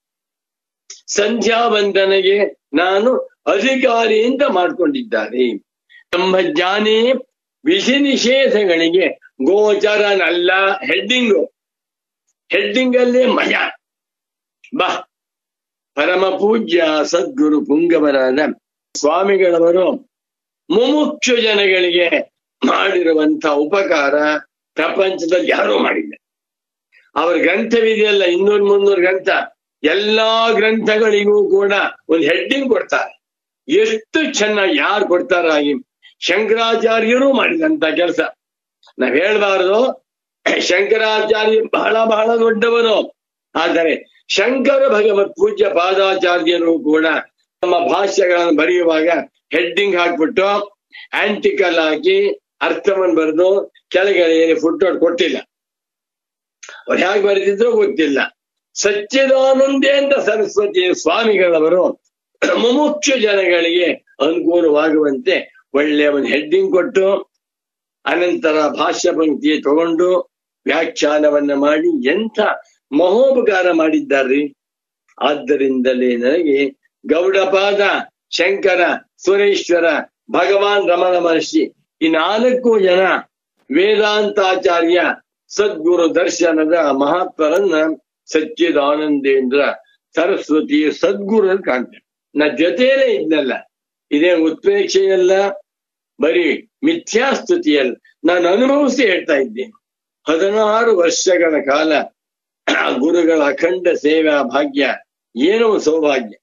ಸಂಧ್ಯಾವಂದನೆಗೆ ನಾನು ಅಧಿಕಾರಿ ಅಂತ ಮಾಡ್ಕೊಂಡಿದ್ದಾರೆ ನಮ್ಮ ಜ್ಞಾನಿ ವಿಧಿ ನಿಷೇಧಗಳಿಗೆ ಗೋಚರನಲ್ಲ ಹೆಡ್ಡಿಂಗು ಹೆಡ್ಡಿಂಗ್ ಅಲ್ಲಿ ಮಯ ಬಾ ಪರಮ ಪೂಜ್ಯ ಸದ್ಗುರು ಪುಂಗವರಾದ ಸ್ವಾಮಿಗಳವರು ಮುಮುಕ್ಷು ಜನಗಳಿಗೆ ಮಾಡಿರುವಂತ ಉಪಕಾರ ಪ್ರಪಂಚದಲ್ಲಿ ಯಾರೂ ಮಾಡಿಲ್ಲ ಅವ್ರ ಗ್ರಂಥವಿದೆಯಲ್ಲ ಇನ್ನೂರ್ ಮುನ್ನೂರು ಗ್ರಂಥ ಎಲ್ಲಾ ಗ್ರಂಥಗಳಿಗೂ ಕೂಡ ಒಂದು ಹೆಡ್ಡಿಂಗ್ ಕೊಡ್ತಾರೆ ಎಷ್ಟು ಚೆನ್ನಾಗಿ ಯಾರು ಕೊಡ್ತಾರಾಗಿ ಶಂಕರಾಚಾರ್ಯರು ಮಾಡಿದಂತ ಕೆಲಸ ನಾವ್ ಹೇಳ್ಬಾರ್ದು ಶಂಕರಾಚಾರ್ಯ ಬಹಳ ಬಹಳ ದೊಡ್ಡವನು ಆದರೆ ಶಂಕರ ಭಗವತ್ ಪೂಜ್ಯ ಪಾದಾಚಾರ್ಯರು ಕೂಡ ನಮ್ಮ ಭಾಷ್ಯಗಳನ್ನು ಬರೆಯುವಾಗ ಹೆಡ್ಡಿಂಗ್ ಹಾಕ್ಬಿಟ್ಟು ಆಂಟಿಕಲ್ ಹಾಕಿ ಅರ್ಥವನ್ನು ಬರೆದು ಕೆಳಗಡೆ ಏನು ಫುಟ್ ಕೊಟ್ಟಿಲ್ಲ ಅವ್ರು ಹೇಗೆ ಬರೆದಿದ್ರು ಗೊತ್ತಿಲ್ಲ ಸಚ್ಚಿದಾನಂದೇಂದ್ರ ಸರಸ್ವತಿ ಸ್ವಾಮಿಗಳವರು ಮುಮುಕ್ಷು ಜನಗಳಿಗೆ ಅನುಕೂಲವಾಗುವಂತೆ ಒಳ್ಳೆಯ ಒಂದು ಹೆಡ್ಡಿಂಗ್ ಕೊಟ್ಟು ಅನಂತರ ಭಾಷ್ಯ ಪಂಕ್ತಿ ತಗೊಂಡು ವ್ಯಾಖ್ಯಾನವನ್ನ ಮಾಡಿ ಎಂಥ ಮಹೋಪಕಾರ ಮಾಡಿದ್ದಾರ್ರಿ ಆದ್ದರಿಂದಲೇ ನನಗೆ ಗೌಡಪಾದ ಶಂಕರ ಸುರೇಶ್ವರ ಭಗವಾನ್ ರಮಣ ಮಹರ್ಷಿ ಈ ನಾಲ್ಕು ಜನ ವೇದಾಂತಾಚಾರ್ಯ ಸದ್ಗುರು ದರ್ಶನದ ಮಹತ್ವರನ್ನ ಸಚ್ಚಿದಾನಂದೇಂದ್ರ ಸರಸ್ವತಿ ಸದ್ಗುರು ಕಾಣ್ತೇನೆ ನಾ ಜೊತೆಯಲ್ಲೇ ಇದ್ನಲ್ಲ ಇದೇ ಉತ್ಪ್ರೇಕ್ಷೆಯಲ್ಲ ಬರೀ ಮಿಥ್ಯಾಸ್ತುತಿಯಲ್ಲ ನಾನು ಅನುಭವಿಸಿ ಹೇಳ್ತಾ ಇದ್ದೇನೆ ಹದಿನಾರು ವರ್ಷಗಳ ಕಾಲ ಗುರುಗಳ ಅಖಂಡ ಸೇವಾ ಭಾಗ್ಯ ಏನೋ ಸೌಭಾಗ್ಯ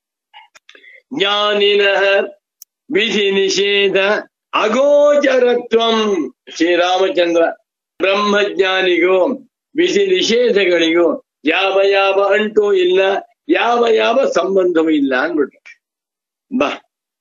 ಜ್ಞಾನಿನ ವಿಧಿ ನಿಷೇಧ ಅಗೋಚರತ್ವಂ ಶ್ರೀರಾಮಚಂದ್ರ ಬ್ರಹ್ಮಜ್ಞಾನಿಗೂ ವಿಧಿ ನಿಷೇಧಗಳಿಗೂ ಯಾವ ಯಾವ ಅಂಟು ಇಲ್ಲ ಯಾವ ಯಾವ ಸಂಬಂಧವೂ ಇಲ್ಲ ಅಂದ್ಬಿಟ್ಟು ಬಾ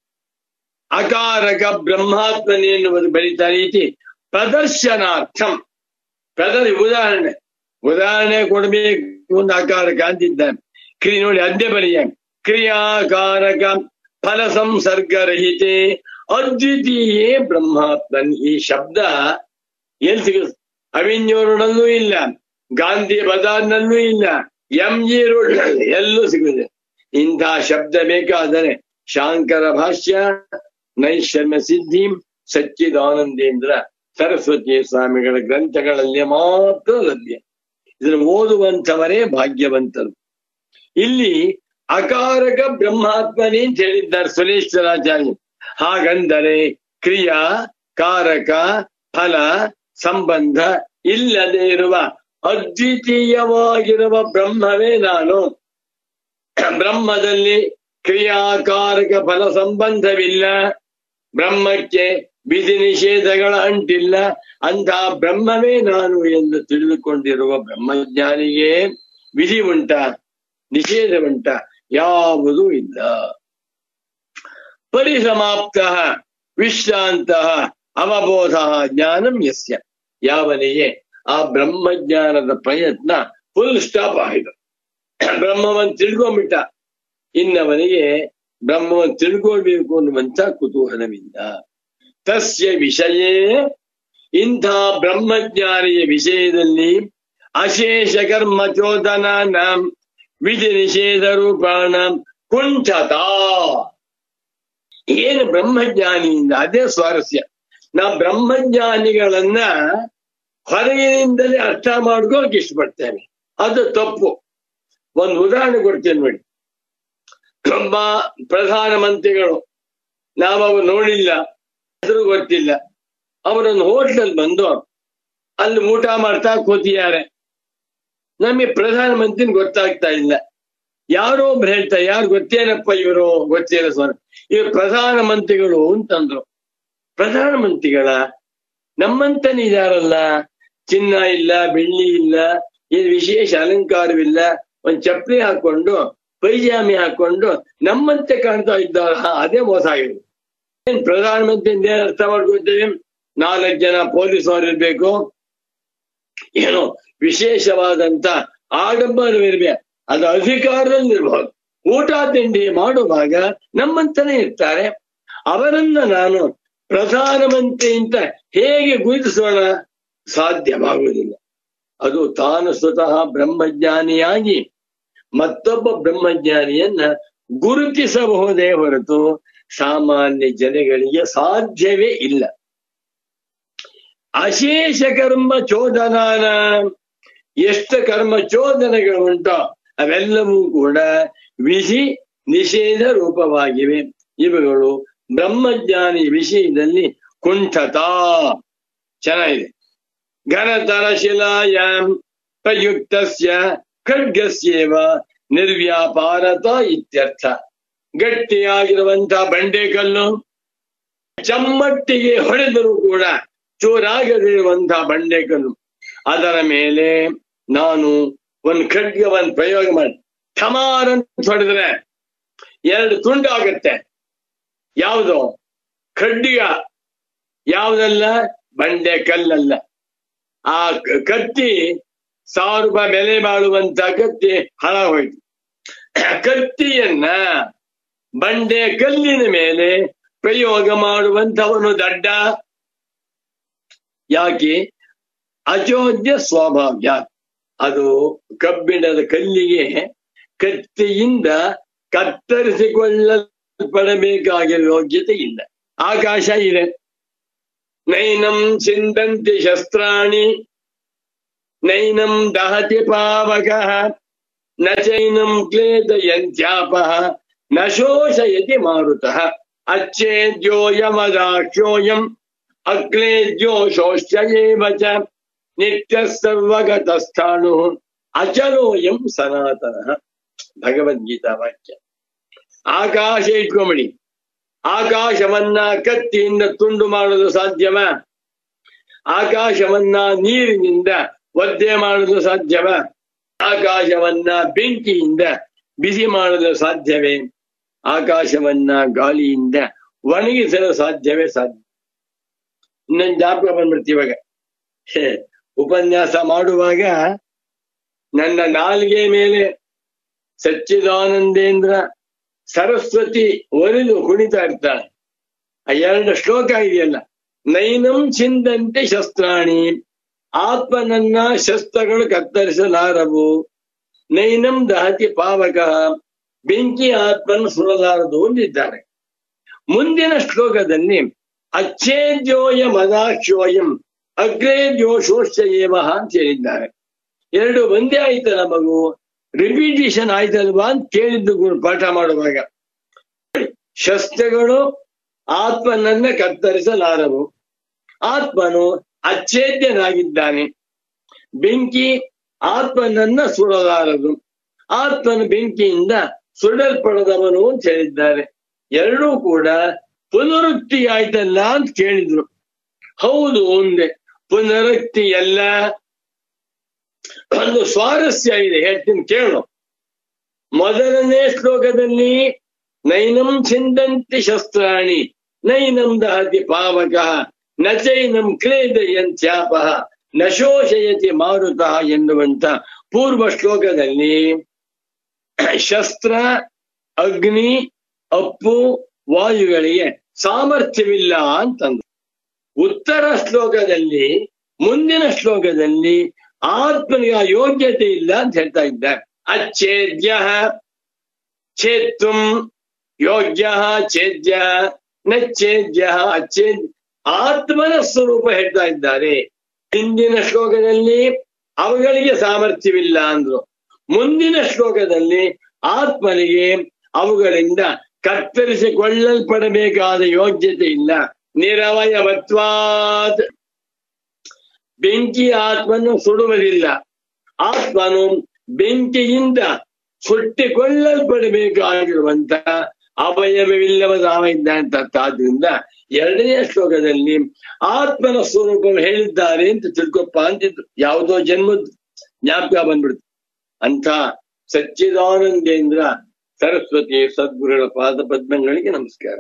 ಅಕಾರಕ ಬ್ರಹ್ಮಾತ್ಮನೆ ಎನ್ನುವುದು ಬರೀತಾ ರೀತಿ ಪ್ರದರ್ಶನಾರ್ಥಂ ಪ್ರದರ್ ಉದಾಹರಣೆ ಉದಾಹರಣೆ ಕೊಡಬೇಕು ಒಂದು ಅಕಾರಕ ಅಂತಿದ್ದಾನೆ ಕ್ರಿ ನೋಡಿ ಅದ್ದೇ ಬರೆಯ ಕ್ರಿಯಾಕಾರಕ ಫಲ ಸಂಸರ್ಗರಹಿತೆ ಅದ್ವಿತೀಯೇ ಬ್ರಹ್ಮಾತ್ಮನ್ ಈ ಶಬ್ದ ಎಲ್ಲಿ ಸಿಗುತ್ತೆ ಅವಿನ್ಯೂರ್ನಲ್ಲೂ ಇಲ್ಲ ಗಾಂಧಿ ಬಜಾರ್ನಲ್ಲೂ ಇಲ್ಲ ಎಂ ಜಿ ರೋಡ್ ಎಲ್ಲೂ ಸಿಗುತ್ತೆ ಇಂತಹ ಶಬ್ದ ಬೇಕಾದರೆ ಶಾಂಕರ ಭಾಷ್ಯ ನೈಷಮ್ಯ ಸಿದ್ಧಿ ಸಚ್ಚಿದಾನಂದೇಂದ್ರ ಸರಸ್ವತಿ ಸ್ವಾಮಿಗಳ ಗ್ರಂಥಗಳಲ್ಲಿ ಮಾತ್ರ ಲಭ್ಯ ಇದನ್ನು ಓದುವಂಥವರೇ ಭಾಗ್ಯವಂತರು ಇಲ್ಲಿ ಅಕಾರಕ ಬ್ರಹ್ಮಾತ್ಮನೇ ಅಂತ ಹೇಳಿದ್ದಾರೆ ಸುರೇಶ್ವರಾಚಾರ್ಯ ಹಾಗಂದರೆ ಕ್ರಿಯಾ ಕಾರಕ ಫಲ ಸಂಬಂಧ ಇಲ್ಲದೆ ಇರುವ ಅದ್ವಿತೀಯವಾಗಿರುವ ಬ್ರಹ್ಮವೇ ನಾನು ಬ್ರಹ್ಮದಲ್ಲಿ ಕ್ರಿಯಾಕಾರಕ ಫಲ ಸಂಬಂಧವಿಲ್ಲ ಬ್ರಹ್ಮಕ್ಕೆ ವಿಧಿ ನಿಷೇಧಗಳ ಅಂಟಿಲ್ಲ ಅಂತಹ ಬ್ರಹ್ಮವೇ ನಾನು ಎಂದು ತಿಳಿದುಕೊಂಡಿರುವ ಬ್ರಹ್ಮಜ್ಞಾನಿಗೆ ವಿಧಿ ಉಂಟ ನಿಷೇಧ ಉಂಟ ಯಾವುದೂ ಇಲ್ಲ ಪರಿಸಮಾಪ್ತ ವಿಶ್ರಾಂತ ಅವಬೋಧ ಜ್ಞಾನಂ ಯಸ್ಯ ಯಾವನಿಗೆ ಆ ಬ್ರಹ್ಮಜ್ಞಾನದ ಪ್ರಯತ್ನ ಫುಲ್ ಸ್ಟಾಪ್ ಆಯಿತು ಬ್ರಹ್ಮವನ್ನು ತಿಳ್ಕೊಂಬಿಟ್ಟ ಇನ್ನವನಿಗೆ ಬ್ರಹ್ಮವನ್ನು ತಿಳ್ಕೊಳ್ಬೇಕು ಅನ್ನುವಂತ ಕುತೂಹಲವಿಲ್ಲ ತಸ್ಯ ವಿಷಯೇ ಇಂಥ ಬ್ರಹ್ಮಜ್ಞಾನಿಯ ವಿಷಯದಲ್ಲಿ ಅಶೇಷ ಕರ್ಮ ಚೋದನ ವಿಧಿ ನಿಷೇಧ ರೂಪಾಣ ಕುಂಠತ ಏನು ಬ್ರಹ್ಮಜ್ಞಾನಿಯಿಂದ ಅದೇ ಸ್ವಾರಸ್ಯ ನಾ ಬ್ರಹ್ಮಜ್ಞಾನಿಗಳನ್ನ ಹೊರಗಿನಿಂದಲೇ ಅರ್ಥ ಮಾಡ್ಕೋಕ್ ಇಷ್ಟಪಡ್ತೇನೆ ಅದು ತಪ್ಪು ಒಂದು ಉದಾಹರಣೆ ಕೊಡ್ತೇನೆ ನೋಡಿ ಒಬ್ಬ ಪ್ರಧಾನಮಂತ್ರಿಗಳು ನಾವು ಅವ್ರು ನೋಡಿಲ್ಲ ಹೆಸರು ಗೊತ್ತಿಲ್ಲ ಅವರೊಂದು ಹೋಟ್ಲಲ್ಲಿ ಬಂದು ಅಲ್ಲಿ ಊಟ ಮಾಡ್ತಾ ಕೂತಿದ್ದಾರೆ ನಮಗೆ ಪ್ರಧಾನಮಂತ್ರಿ ಗೊತ್ತಾಗ್ತಾ ಇಲ್ಲ ಯಾರೋ ಒಬ್ರು ಹೇಳ್ತಾರೆ ಯಾರು ಗೊತ್ತೇನಪ್ಪ ಇವರು ಗೊತ್ತೇನ ಸ್ವಾಮಿ ಇವರು ಪ್ರಧಾನಮಂತ್ರಿಗಳು ಅಂತಂದ್ರು ಪ್ರಧಾನಮಂತ್ರಿಗಳ ನಮ್ಮಂತನೇ ಇದಾರಲ್ಲ ಚಿನ್ನ ಇಲ್ಲ ಬೆಳ್ಳಿ ಇಲ್ಲ ಏನು ವಿಶೇಷ ಅಲಂಕಾರವಿಲ್ಲ ಒಂದ್ ಚಪ್ಪಲಿ ಹಾಕೊಂಡು ಪೈಜಾಮಿ ಹಾಕೊಂಡು ನಮ್ಮಂತೆ ಕಾಣ್ತಾ ಇದ್ದಾರ ಅದೇ ಮೋಸ ಆಗಿದೆ ಏನ್ ಪ್ರಧಾನಮಂತ್ರಿ ಏನ್ ಅರ್ಥ ಮಾಡ್ಕೊತೇವೆ ನಾಲ್ಕು ಜನ ಪೊಲೀಸರು ಇರ್ಬೇಕು ಏನೋ ವಿಶೇಷವಾದಂತ ಆಡಂಬರವಿರ್ಬೇಕು ಅದು ಅಧಿಕಾರದಲ್ಲಿ ಇರ್ಬೋದು ಊಟ ತಿಂಡಿ ಮಾಡುವಾಗ ನಮ್ಮಂತನೇ ಇರ್ತಾರೆ ಅವರನ್ನ ನಾನು ಪ್ರಧಾನಮಂತ್ರಿ ಅಂತ ಹೇಗೆ ಗುರುತಿಸೋಣ ಸಾಧ್ಯವಾಗುವುದಿಲ್ಲ ಅದು ತಾನು ಸ್ವತಃ ಬ್ರಹ್ಮಜ್ಞಾನಿಯಾಗಿ ಮತ್ತೊಬ್ಬ ಬ್ರಹ್ಮಜ್ಞಾನಿಯನ್ನ ಗುರುತಿಸಬಹುದೇ ಹೊರತು ಸಾಮಾನ್ಯ ಜನಗಳಿಗೆ ಸಾಧ್ಯವೇ ಇಲ್ಲ ಅಶೇಷ ಕರ್ಮ ಚೋದನಾನ ಎಷ್ಟು ಕರ್ಮ ಚೋದನೆಗಳು ಉಂಟೋ ಅವೆಲ್ಲವೂ ಕೂಡ ವಿಧಿ ನಿಷೇಧ ರೂಪವಾಗಿವೆ ಇವುಗಳು ಬ್ರಹ್ಮಜ್ಞಾನಿ ವಿಷಯದಲ್ಲಿ ಕುಂಠತ ಚೆನ್ನಾಗಿದೆ ಘನತರ ಶಿಲಾಯಾಂ ಪ್ರಯುಕ್ತಸ್ಯ ಖಡ್ಗಸ್ಯೇವ ನಿರ್ವ್ಯಾಪಾರತ ಇತ್ಯರ್ಥ ಗಟ್ಟಿಯಾಗಿರುವಂತಹ ಬಂಡೆಕಲ್ಲು ಚಮ್ಮಟ್ಟಿಗೆ ಹೊಡೆದರೂ ಕೂಡ ಚೂರಾಗದಿರುವಂತಹ ಬಂಡೆಕಲ್ಲು ಅದರ ಮೇಲೆ ನಾನು ಒಂದು ಖಡ್ಗವನ್ನು ಪ್ರಯೋಗ ಮಾಡಿ ಠಮಾರ್ ಅಂತ ಹೊಡೆದ್ರೆ ಎರಡು ತುಂಡಾಗತ್ತೆ ಯಾವುದು ಖಡ್ಡಿಗ ಯಾವುದಲ್ಲ ಬಂಡೆ ಕಲ್ಲಲ್ಲ ಆ ಕ- ಕತ್ತಿ ಸಾವಿರ ರೂಪಾಯಿ ಬೆಲೆ ಬಾಳುವಂತ ಕತ್ತಿ ಹೋಯ್ತು ಕತ್ತಿಯನ್ನ ಬಂಡೆ ಕಲ್ಲಿನ ಮೇಲೆ ಪ್ರಯೋಗ ಮಾಡುವಂತವನು ದಡ್ಡ ಯಾಕೆ ಅಚೋದ್ಯ ಸ್ವಾಭಾವ್ಯ ಅದು ಕಬ್ಬಿಣದ ಕಲ್ಲಿಗೆ ಕತ್ತಿಯಿಂದ ಕತ್ತರಿಸಿಕೊಳ್ಳಲ್ಪಡಬೇಕಾಗಿರುವ ಯೋಗ್ಯತೆ ಇಲ್ಲ ಆಕಾಶ ಇದೆ ನೈನಂ ಚಿಂದಂತಿ ಶಸ್ತ್ರಾಣಿ ನೈನಂ ದಹತಿ ಪಾವಕ ನ ಚೈನಂ ಕ್ಲೇದಯಂತ್ಯಾಪಃ ನ ಶೋಷಯತಿ ಮಾರುತಃ ಅಚ್ಛೇದ್ಯೋಯಮದಾಕ್ಷ್ಯೋಯಂ ಅಕ್ಲೇದ್ಯೋ ಶೋಷ್ಯೇವ ಚ ನಿತ್ಯ ಸರ್ವಗತಸ್ಥಾಣು ಅಚಲೋಯಂ ಸನಾತನಃ ಭಗವದ್ಗೀತಾ ವಾಕ್ಯ ಆಕಾಶ ಇಟ್ಕೊಂಬಿಡಿ ಆಕಾಶವನ್ನ ಕತ್ತಿಯಿಂದ ತುಂಡು ಮಾಡಲು ಸಾಧ್ಯವ ಆಕಾಶವನ್ನ ನೀರಿನಿಂದ ಒದ್ದೆ ಮಾಡಲು ಸಾಧ್ಯವ ಆಕಾಶವನ್ನ ಬೆಂಕಿಯಿಂದ ಬಿಸಿ ಮಾಡಲು ಸಾಧ್ಯವೇ ಆಕಾಶವನ್ನ ಗಾಳಿಯಿಂದ ಒಣಗಿಸಲು ಸಾಧ್ಯವೇ ಸಾಧ್ಯ ಇನ್ನೊಂದು ಜ್ಞಾಪಕ ಬಂದ್ಬಿಡ್ತು ಇವಾಗ ಹೇ, ಉಪನ್ಯಾಸ ಮಾಡುವಾಗ ನನ್ನ ನಾಲಿಗೆ ಮೇಲೆ ಸಚ್ಚಿದಾನಂದೇಂದ್ರ ಸರಸ್ವತಿ ಒಲಿದು ಕುಣಿತಾ ಇರ್ತಾಳೆ ಆ ಎರಡು ಶ್ಲೋಕ ಇದೆಯಲ್ಲ ನೈನಂ ಚಿಂದಂತೆ ಶಸ್ತ್ರಾಣಿ ಆತ್ಮನನ್ನ ಶಸ್ತ್ರಗಳು ಕತ್ತರಿಸಲಾರವು ನೈನಂ ದಹತಿ ಪಾವಕ ಬೆಂಕಿ ಆತ್ಮನ ಸುರಲಾರದು ಅಂದಿದ್ದಾರೆ ಮುಂದಿನ ಶ್ಲೋಕದಲ್ಲಿ ಅಚ್ಛೇದ್ಯೋಯ ಮದಾಕ್ಷೋಯಂ ಅಗ್ರೇದ್ಯೋ ಶೋಷ್ಯೇವ ಅಂತ ಹೇಳಿದ್ದಾರೆ ಎರಡು ಒಂದೇ ಆಯ್ತಲ್ಲ ಮಗು ರಿಪಿಟೇಷನ್ ಆಯ್ತಲ್ವಾ ಅಂತ ಕೇಳಿದ್ದು ಗುರು ಪಾಠ ಮಾಡುವಾಗ ಶಸ್ತ್ರಗಳು ಆತ್ಮನನ್ನ ಕತ್ತರಿಸಲಾರವು ಆತ್ಮನು ಅಚ್ಛೇದ್ಯನಾಗಿದ್ದಾನೆ ಬೆಂಕಿ ಆತ್ಮನನ್ನ ಸುಡಲಾರದು ಆತ್ಮನು ಬೆಂಕಿಯಿಂದ ಸುಡಲ್ಪಡದವನು ಅಂತ ಹೇಳಿದ್ದಾರೆ ಎರಡೂ ಕೂಡ ಪುನರುಕ್ತಿ ಆಯ್ತಲ್ಲ ಅಂತ ಕೇಳಿದ್ರು ಹೌದು ಒಂದೇ ಪುನರುಕ್ತಿ ಎಲ್ಲ ಒಂದು ಸ್ವಾರಸ್ಯ ಇದೆ ಹೇಳ್ತೀನಿ ಕೇಳು ಮೊದಲನೇ ಶ್ಲೋಕದಲ್ಲಿ ನೈನಂ ಚಿಂದಂತಿ ಶಸ್ತ್ರಾಣಿ ನೈನಂ ದಹತಿ ಪಾವಕ ನ ಚೈನಂ ಕ್ಲೇದಯಂತ್ಯಾಪ ನ ಶೋಷಯತಿ ಮಾರುತ ಎನ್ನುವಂತ ಪೂರ್ವ ಶ್ಲೋಕದಲ್ಲಿ ಶಸ್ತ್ರ ಅಗ್ನಿ ಅಪ್ಪು ವಾಯುಗಳಿಗೆ ಸಾಮರ್ಥ್ಯವಿಲ್ಲ ಅಂತಂದ್ರು ಉತ್ತರ ಶ್ಲೋಕದಲ್ಲಿ ಮುಂದಿನ ಶ್ಲೋಕದಲ್ಲಿ ಆತ್ಮನಿಗೆ ಆ ಯೋಗ್ಯತೆ ಇಲ್ಲ ಅಂತ ಹೇಳ್ತಾ ಇದ್ದಾರೆ ಅಚ್ಛೇದ್ಯ ಛೇತ್ತುಂ ಯೋಗ್ಯ ಛೇದ್ಯ ನಚ್ಛೇದ್ಯ ಅಚ್ಛೇದ್ ಆತ್ಮನ ಸ್ವರೂಪ ಹೇಳ್ತಾ ಇದ್ದಾರೆ ಹಿಂದಿನ ಶ್ಲೋಕದಲ್ಲಿ ಅವುಗಳಿಗೆ ಸಾಮರ್ಥ್ಯವಿಲ್ಲ ಅಂದ್ರು ಮುಂದಿನ ಶ್ಲೋಕದಲ್ಲಿ ಆತ್ಮನಿಗೆ ಅವುಗಳಿಂದ ಕತ್ತರಿಸಿಕೊಳ್ಳಲ್ಪಡಬೇಕಾದ ಯೋಗ್ಯತೆ ಇಲ್ಲ ನಿರವಯವತ್ವಾದ್ ಬೆಂಕಿ ಆತ್ಮನು ಸುಡುವುದಿಲ್ಲ ಆತ್ಮನು ಬೆಂಕಿಯಿಂದ ಸುಟ್ಟಿಕೊಳ್ಳಲ್ಪಡಬೇಕಾಗಿರುವಂತ ಅವಯವವಿಲ್ಲವದಾವ ಇದ್ದಾನೆ ಅಂತ ಆದ್ರಿಂದ ಎರಡನೇ ಶ್ಲೋಕದಲ್ಲಿ ಆತ್ಮನ ಸ್ವರೂಪ ಹೇಳಿದ್ದಾರೆ ಅಂತ ತಿಳ್ಕೊಪ್ಪ ಅಂತಿದ್ರು ಯಾವುದೋ ಜನ್ಮದ ಜ್ಞಾಪಕ ಬಂದ್ಬಿಡ್ತು ಅಂತ ಸಚ್ಚಿದಾನಂದೇಂದ್ರ ಸರಸ್ವತಿ ಸದ್ಗುರುಗಳ ಪಾದ ಪದ್ಮಗಳಿಗೆ ನಮಸ್ಕಾರ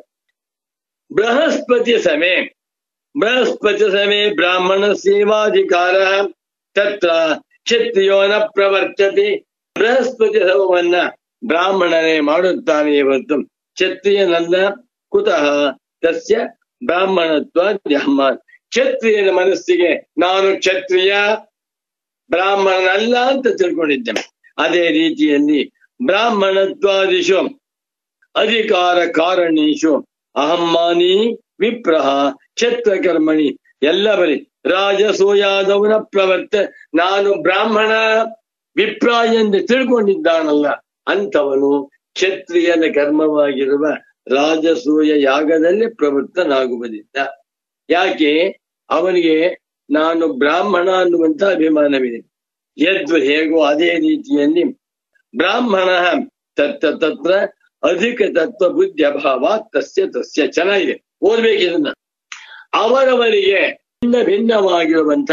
ಬೃಹಸ್ಪತಿ ಸಮೇ ಬೃಹಸ್ಪತಿ ಸಮೇ ಬ್ರಾಹ್ಮಣ ಸೇವಾಧಿಕಾರ ತತ್ರ ಕ್ಷತ್ರಿಯೋ ನ ಪ್ರವರ್ತತೆ ಬೃಹಸ್ಪತಿ ಸಮವನ್ನ ಬ್ರಾಹ್ಮಣನೇ ಮಾಡುತ್ತಾನೆ ಇವತ್ತು ಕ್ಷತ್ರಿಯನಲ್ಲ ಕುತಃ ತಸ್ಯ ಬ್ರಾಹ್ಮಣತ್ವ ಧರ್ಮ ಕ್ಷತ್ರಿಯನ ಮನಸ್ಸಿಗೆ ನಾನು ಕ್ಷತ್ರಿಯ ಬ್ರಾಹ್ಮಣನಲ್ಲ ಅಂತ ತಿಳ್ಕೊಂಡಿದ್ದೇನೆ ಅದೇ ರೀತಿಯಲ್ಲಿ ಬ್ರಾಹ್ಮಣತ್ವಾದಿಶು ಅಧಿಕಾರ ಕಾರಣೇಶು ಅಹಮ್ಮಾನಿ ವಿಪ್ರಹ ಕ್ಷತ್ರಕರ್ಮಣಿ ಎಲ್ಲ ಬರಿ ರಾಜಸೂಯಾದವನ ಪ್ರವರ್ತ ನಾನು ಬ್ರಾಹ್ಮಣ ವಿಪ್ರ ಎಂದು ತಿಳ್ಕೊಂಡಿದ್ದಾನಲ್ಲ ಅಂಥವನು ಕ್ಷತ್ರಿಯನ ಕರ್ಮವಾಗಿರುವ ರಾಜಸೂಯ ಯಾಗದಲ್ಲಿ ಪ್ರವೃತ್ತನಾಗುವುದಿಲ್ಲ ಯಾಕೆ ಅವನಿಗೆ ನಾನು ಬ್ರಾಹ್ಮಣ ಅನ್ನುವಂತ ಅಭಿಮಾನವಿದೆ ಯದ್ವ ಹೇಗೋ ಅದೇ ರೀತಿಯಲ್ಲಿ ಬ್ರಾಹ್ಮಣ ತತ್ರ ತತ್ರ ಅಧಿಕ ತತ್ವ ಬುದ್ಧಿ ಅಭಾವ ತಸ್ಯ ತಸ್ಯ ಚೆನ್ನಾಗಿದೆ ಓದ್ಬೇಕು ಇದನ್ನ ಅವರವರಿಗೆ ಭಿನ್ನ ಭಿನ್ನವಾಗಿರುವಂತ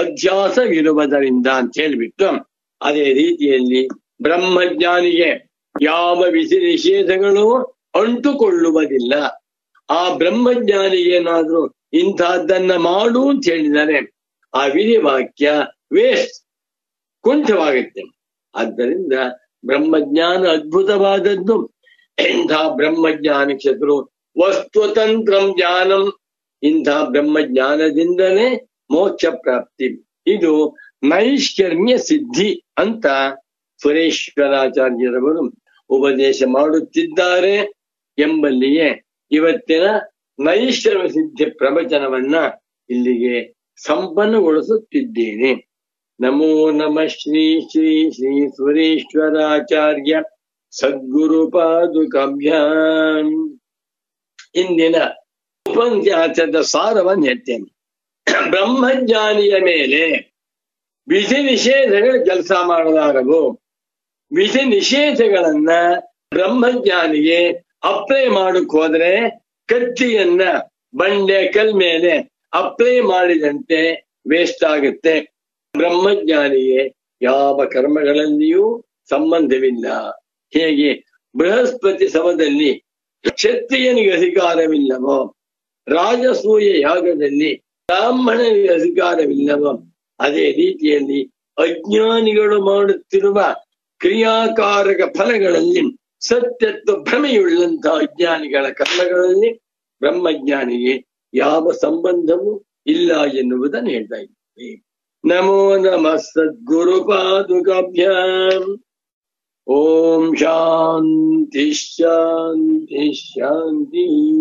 ಅಧ್ಯಾಸವಿರುವುದರಿಂದ ಅಂತ ಹೇಳ್ಬಿಟ್ಟು ಅದೇ ರೀತಿಯಲ್ಲಿ ಬ್ರಹ್ಮಜ್ಞಾನಿಗೆ ಯಾವ ವಿಧಿ ನಿಷೇಧಗಳು ಅಂಟುಕೊಳ್ಳುವುದಿಲ್ಲ ಆ ಬ್ರಹ್ಮಜ್ಞಾನಿ ಏನಾದ್ರೂ ಇಂತಹದ್ದನ್ನ ಮಾಡು ಅಂತ ಹೇಳಿದರೆ ಆ ವಿಧಿ ವಾಕ್ಯ ವೇಸ್ಟ್ ಕುಂಠವಾಗುತ್ತೆ ಆದ್ದರಿಂದ ಬ್ರಹ್ಮಜ್ಞಾನ ಅದ್ಭುತವಾದದ್ದು ಇಂಥ ಬ್ರಹ್ಮಜ್ಞಾನ ಕ್ಷೇತ್ರ ವಸ್ತುತಂತ್ರಂ ಜ್ಞಾನಂ ಇಂಥ ಬ್ರಹ್ಮಜ್ಞಾನದಿಂದಲೇ ಮೋಕ್ಷ ಪ್ರಾಪ್ತಿ ಇದು ನೈಷ್ಕರ್ಮ್ಯ ಸಿದ್ಧಿ ಅಂತ ಸುರೇಶ್ವರಾಚಾರ್ಯರವರು ಉಪದೇಶ ಮಾಡುತ್ತಿದ್ದಾರೆ ಎಂಬಲ್ಲಿಯೇ ಇವತ್ತಿನ ನೈಷ್ಕರ್ಮ್ಯ ಸಿದ್ಧಿ ಪ್ರವಚನವನ್ನ ಇಲ್ಲಿಗೆ ಸಂಪನ್ನಗೊಳಿಸುತ್ತಿದ್ದೇನೆ ನಮೋ ನಮಃ ಶ್ರೀ ಶ್ರೀ ಶ್ರೀ ಸುರೇಶ್ವರಾಚಾರ್ಯ ಸದ್ಗುರು ಪಾದುಕಾಭ್ಯಾಂ ಇಂದಿನ ಉಪನ್ಯಾಸದ ಸಾರವನ್ನು ಹೇಳ್ತೇನೆ ಬ್ರಹ್ಮಜ್ಞಾನಿಯ ಮೇಲೆ ವಿಧಿ ನಿಷೇಧಗಳು ಕೆಲಸ ಮಾಡಲಾರವು ವಿಧಿ ನಿಷೇಧಗಳನ್ನ ಬ್ರಹ್ಮಜ್ಞಾನಿಗೆ ಅಪ್ಲೈ ಮಾಡಕ್ ಹೋದ್ರೆ ಕತ್ತಿಯನ್ನ ಬಂಡೆ ಕಲ್ ಮೇಲೆ ಅಪ್ಲೈ ಮಾಡಿದಂತೆ ವೇಸ್ಟ್ ಆಗುತ್ತೆ ಬ್ರಹ್ಮಜ್ಞಾನಿಗೆ ಯಾವ ಕರ್ಮಗಳಲ್ಲಿಯೂ ಸಂಬಂಧವಿಲ್ಲ ಹೇಗೆ ಬೃಹಸ್ಪತಿ ಸಮದಲ್ಲಿ ಕ್ಷತ್ರಿಯನಿಗೆ ಅಧಿಕಾರವಿಲ್ಲವೋ ರಾಜಸೂಯ ಯಾಗದಲ್ಲಿ ಬ್ರಾಹ್ಮಣನಿಗೆ ಅಧಿಕಾರವಿಲ್ಲವೋ ಅದೇ ರೀತಿಯಲ್ಲಿ ಅಜ್ಞಾನಿಗಳು ಮಾಡುತ್ತಿರುವ ಕ್ರಿಯಾಕಾರಕ ಫಲಗಳಲ್ಲಿ ಸತ್ಯತ್ವ ಭ್ರಮೆಯುಳ್ಳಂತಹ ಅಜ್ಞಾನಿಗಳ ಕರ್ಮಗಳಲ್ಲಿ ಬ್ರಹ್ಮಜ್ಞಾನಿಗೆ ಯಾವ ಸಂಬಂಧವೂ ಇಲ್ಲ ಎನ್ನುವುದನ್ನು ಹೇಳ್ತಾ ಇದ್ದೀವಿ ನಮೋ ನಮಃ ಸದ್ಗುರು ಪಾದುಕಾಭ್ಯಾಂ ಓಂ ಶಾಂತಿ ಶಾಂತಿ ಶಾಂತಿ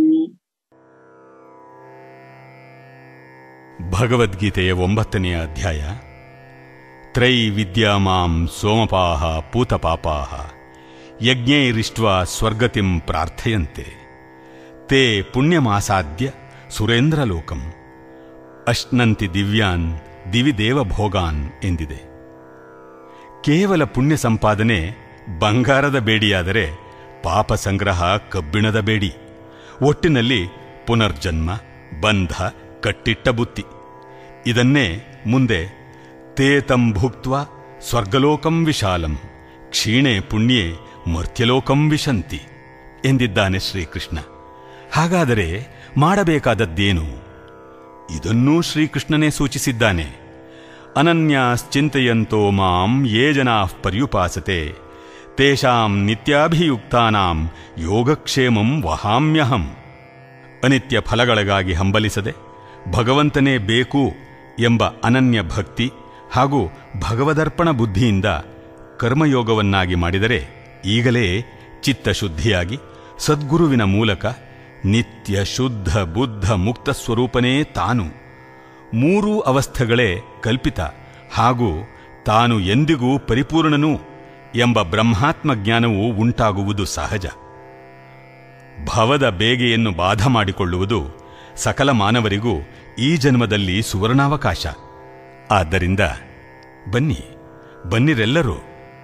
ಭಗವದ್ಗೀತೆಯ ಒಂಬತ್ತನೆಯ ಅಧ್ಯಾಯ ತ್ರೈ ವಿದ್ಯಾ ಮಾಂ ಸೋಮಪಾಹ ಪೂತಪಾಪಾಹ ಯಜ್ಞೈರಿಷ್ಟ್ವಾ ಸ್ವರ್ಗತಿಂ ಪ್ರಾರ್ಥಯಂತೆ ತೇ ಪುಣ್ಯಮಾಸಾದ್ಯ ಸುರೇಂದ್ರಲೋಕಂ ಅಶ್ನಂತಿ ದಿವ್ಯಾನ್ ದಿವಿ ದೇವಭೋಗಾನ್ ಎಂದಿದೆ ಕೇವಲ ಪುಣ್ಯ ಸಂಪಾದನೆ ಬಂಗಾರದ ಬೇಡಿಯಾದರೆ ಪಾಪ ಸಂಗ್ರಹ ಕಬ್ಬಿಣದ ಬೇಡಿ ಒಟ್ಟಿನಲ್ಲಿ ಪುನರ್ಜನ್ಮ ಬಂಧ ಕಟ್ಟಿಟ್ಟ ಬುತ್ತಿ ಇದನ್ನೇ ಮುಂದೆ ತೇತಂ ಭುಕ್ತ್ವ ಸ್ವರ್ಗಲೋಕಂ ವಿಶಾಲಂ ಕ್ಷೀಣೆ ಪುಣ್ಯೆ ಮರ್ತ್ಯಲೋಕಂ ವಿಶಂತಿ ಎಂದಿದ್ದಾನೆ ಶ್ರೀಕೃಷ್ಣ ಹಾಗಾದರೆ ಮಾಡಬೇಕಾದದ್ದೇನು ಇದನ್ನೂ ಶ್ರೀಕೃಷ್ಣನೇ ಸೂಚಿಸಿದ್ದಾನೆ ಅನನ್ಯಾಶ್ಚಿಂತೆಯಂತೋ ಮಾಂ ಯೇ ಜನಾ ಪರ್ಯುಪಾಸತೆ ತೇಷಾಂ ನಿತ್ಯಾಭಿಯುಕ್ತಾನಾಂ ಯೋಗಕ್ಷೇಮಂ ವಹಾಮ್ಯಹಂ ಅನಿತ್ಯ ಫಲಗಳಿಗಾಗಿ ಹಂಬಲಿಸದೆ ಭಗವಂತನೇ ಬೇಕು ಎಂಬ ಅನನ್ಯ ಭಕ್ತಿ ಹಾಗೂ ಭಗವದರ್ಪಣ ಬುದ್ಧಿಯಿಂದ ಕರ್ಮಯೋಗವನ್ನಾಗಿ ಮಾಡಿದರೆ ಈಗಲೇ ಚಿತ್ತಶುದ್ಧಿಯಾಗಿ ಸದ್ಗುರುವಿನ ಮೂಲಕ ನಿತ್ಯ ಶುದ್ಧ ಬುದ್ಧ ಮುಕ್ತ ಸ್ವರೂಪನೇ ತಾನು ಮೂರೂ ಅವಸ್ಥೆಗಳೇ ಕಲ್ಪಿತ ಹಾಗೂ ತಾನು ಎಂದಿಗೂ ಪರಿಪೂರ್ಣನು ಎಂಬ ಬ್ರಹ್ಮಾತ್ಮ ಜ್ಞಾನವು ಉಂಟಾಗುವುದು ಸಹಜ ಭವದ ಬೇಗೆಯನ್ನು ಬಾಧ ಮಾಡಿಕೊಳ್ಳುವುದು ಸಕಲ ಮಾನವರಿಗೂ ಈ ಜನ್ಮದಲ್ಲಿ ಸುವರ್ಣಾವಕಾಶ ಆದ್ದರಿಂದ ಬನ್ನಿ ಬನ್ನಿರೆಲ್ಲರೂ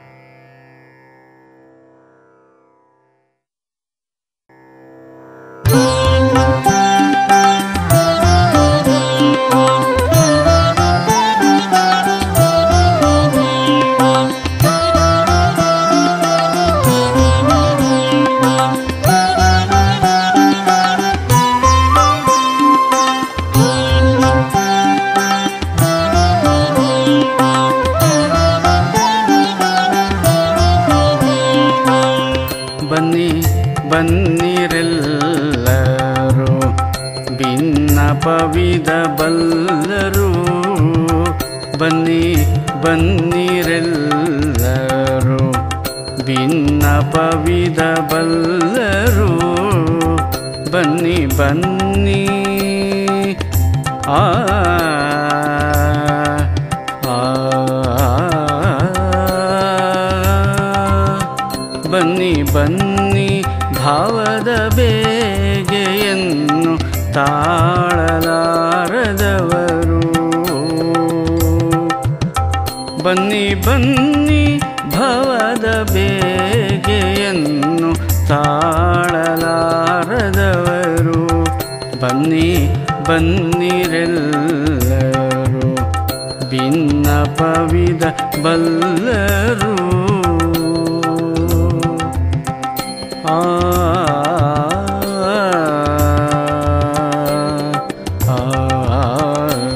ಬನ್ನಿ ಬನ್ನಿರೆಲ್ಲರೂ ಭಿನ್ನಪವಿದ ಬಲ್ಲರು ಬನ್ನಿ ಬನ್ನಿರೆಲ್ಲರೂ ಭಿನ್ನಪವಿದ ಬಲ್ಲರು ಬನ್ನಿ ಬನ್ನಿ ಆ ಆ ಬನ್ನಿ ಬನ್ನಿ ಭಾವದ ಬೇಗೆಯನ್ನು ತಾಳಲಾರದವರು ಬನ್ನಿ ಬನ್ನಿ ಭವದ ಬೇಗೆಯನ್ನು ತಾಳಲಾರದವರು ಬನ್ನಿ ಬನ್ನಿರೆಲ್ಲರೂ ಭಿನ್ನಪವಿದ ಬಲ್ಲರು ಆ ಆ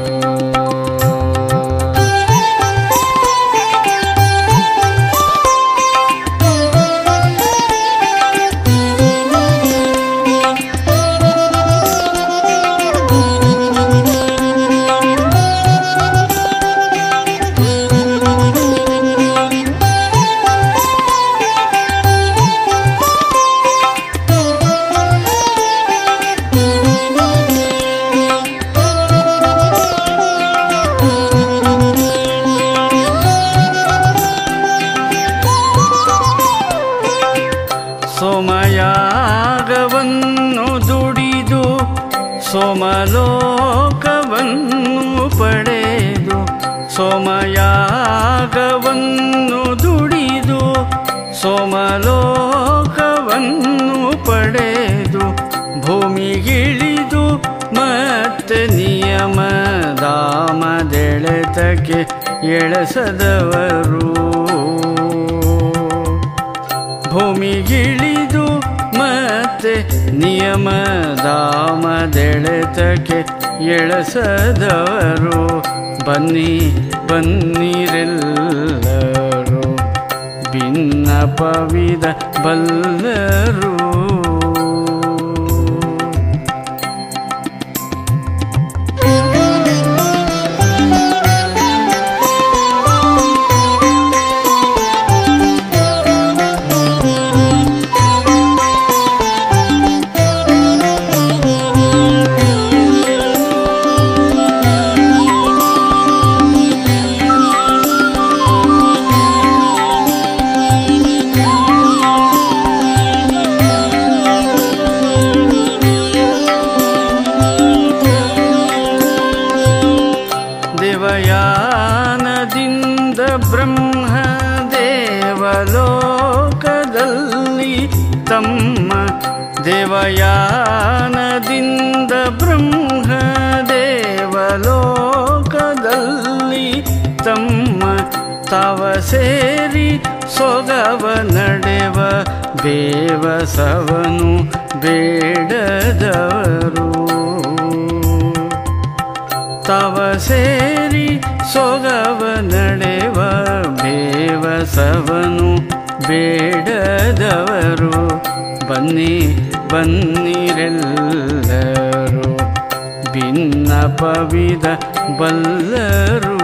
ಸೋಮಯಾಗವನ್ನು ದುಡಿದು ಸೋಮಲೋಕವನ್ನು ಪಡೆದು ಸೋಮಯಾಗವನ್ನು ದುಡಿದು ಸೋಮಲೋಕವನ್ನು ಪಡೆದು ಭೂಮಿಗಿಳಿದು ಮತ್ತೆ ನಿಯಮದಾಮದೆಳೆತಕ್ಕೆ ಎಳೆಸದವರು ಭೂಮಿಗಿಳಿದು ಮತ್ತೆ ನಿಯಮದಾಮದೆಳೆತಕ್ಕೆ ಎಳಸದವರು ಬನ್ನಿ ಬನ್ನಿರೆಲ್ಲರು ಭಿನ್ನಪವಿದ ಬಲ್ಲರು ದೇವಯಾನದಿಂದ ಬ್ರಹ್ಮ ದೇವಲೋಕದಲ್ಲಿ ತಮ್ಮ ದೇವಯಾನದಿಂದ ಬ್ರಹ್ಮ ದೇವಲೋಕದಲ್ಲಿ ತಮ್ಮ ತವ ಸೇರಿ ಸೊಗವ ನಡೆವ ಬೇವಸವನು ಬೇಡದವರು ತವ ಸೇರಿ ಸೊಗವ ನಡೆವ ಬೇವಸವನು ಬೇಡದವರು ಬನ್ನಿ ಬನ್ನಿರೆಲ್ಲರು ಭಿನ್ನಪವಿದ ಬಲ್ಲರು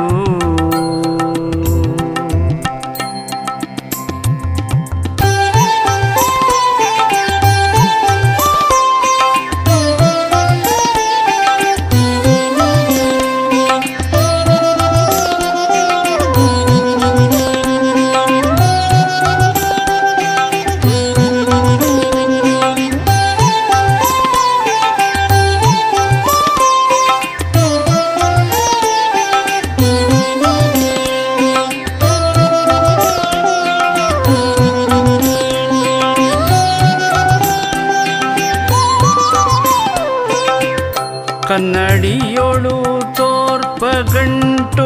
ಕನ್ನಡಿಯೊಳು ತೋರ್ಪ ಗಂಟು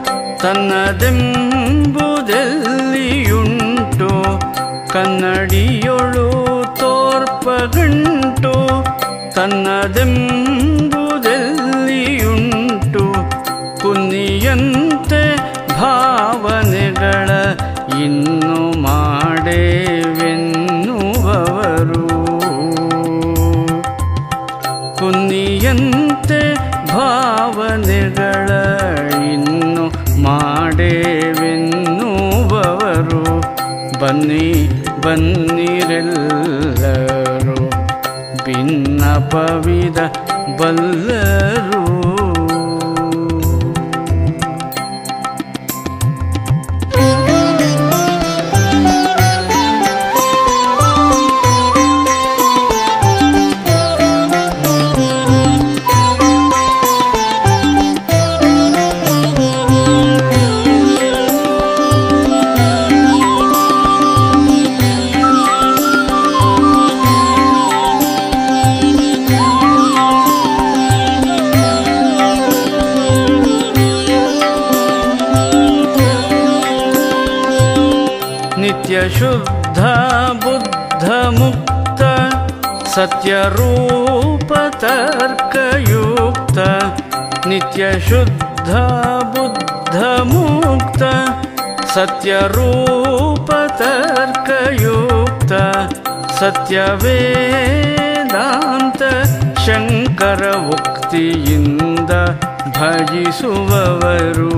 ತನ್ನದೆಂಬುದೆಲ್ಲಿಯುಂಟು ಕನ್ನಡಿಯೊಳು ತೋರ್ಪ ಗಂಟು ತನ್ನದೆಂಬುದೆಲ್ಲಿಯುಂಟು ಕುನ್ನಿಯಂತೆ ಭಾವನೆಗಳ ಇನ್ನು ಮಾಡೇವೆನ್ನುವವರು ಕುನ್ನಿಯಂತೆ ಭಾವನೆಗಳ ಇನ್ನು ಮಾಡೇವೆನ್ನುವವರು ಬನ್ನಿ ಬನ್ನಿರೆಲ್ಲರು ಭಿನ್ನಪವಿದ ಬಲ್ಲರು ನಿತ್ಯ ಶುದ್ಧ ಬುದ್ಧ मुक्त सत्यरूपतर्कयुक्त नित्यशुद्ध बुद्धमुक्त सत्यरूपतर्कयुक्त ಸತ್ಯವೇದಾಂತ ಶಂಕರ ಉಕ್ತಿಯಿಂದ ಭಜಿಸುವವರು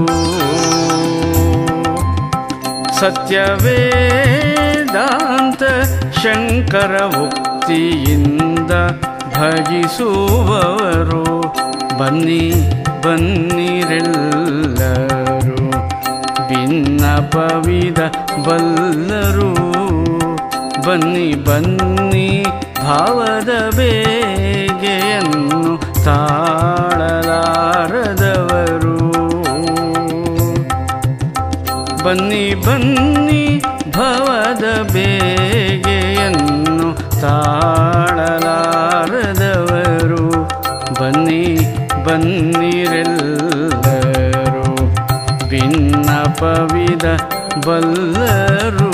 ಸತ್ಯವೇದಾಂತ ಶಂಕರ ಉಕ್ತಿಯಿಂದ ಭಜಿಸುವವರು ಬನ್ನಿ ಬನ್ನಿರೆಲ್ಲರು ಭಿನ್ನಪವಿದ ಬಲ್ಲರು ಬನ್ನಿ ಬನ್ನಿ ಭಾವದ ಬೇಗೆಯನ್ನು ತಾಳಲಾರದವರು ಬನ್ನಿ ಬನ್ನಿ ಭವದ ಬೇಗೆಯನ್ನು ತಾಳಲಾರದವರು ಬನ್ನಿ ಬನ್ನಿರೆಲ್ಲರು ಭಿನ್ನಪವಿದ ಬಲ್ಲರು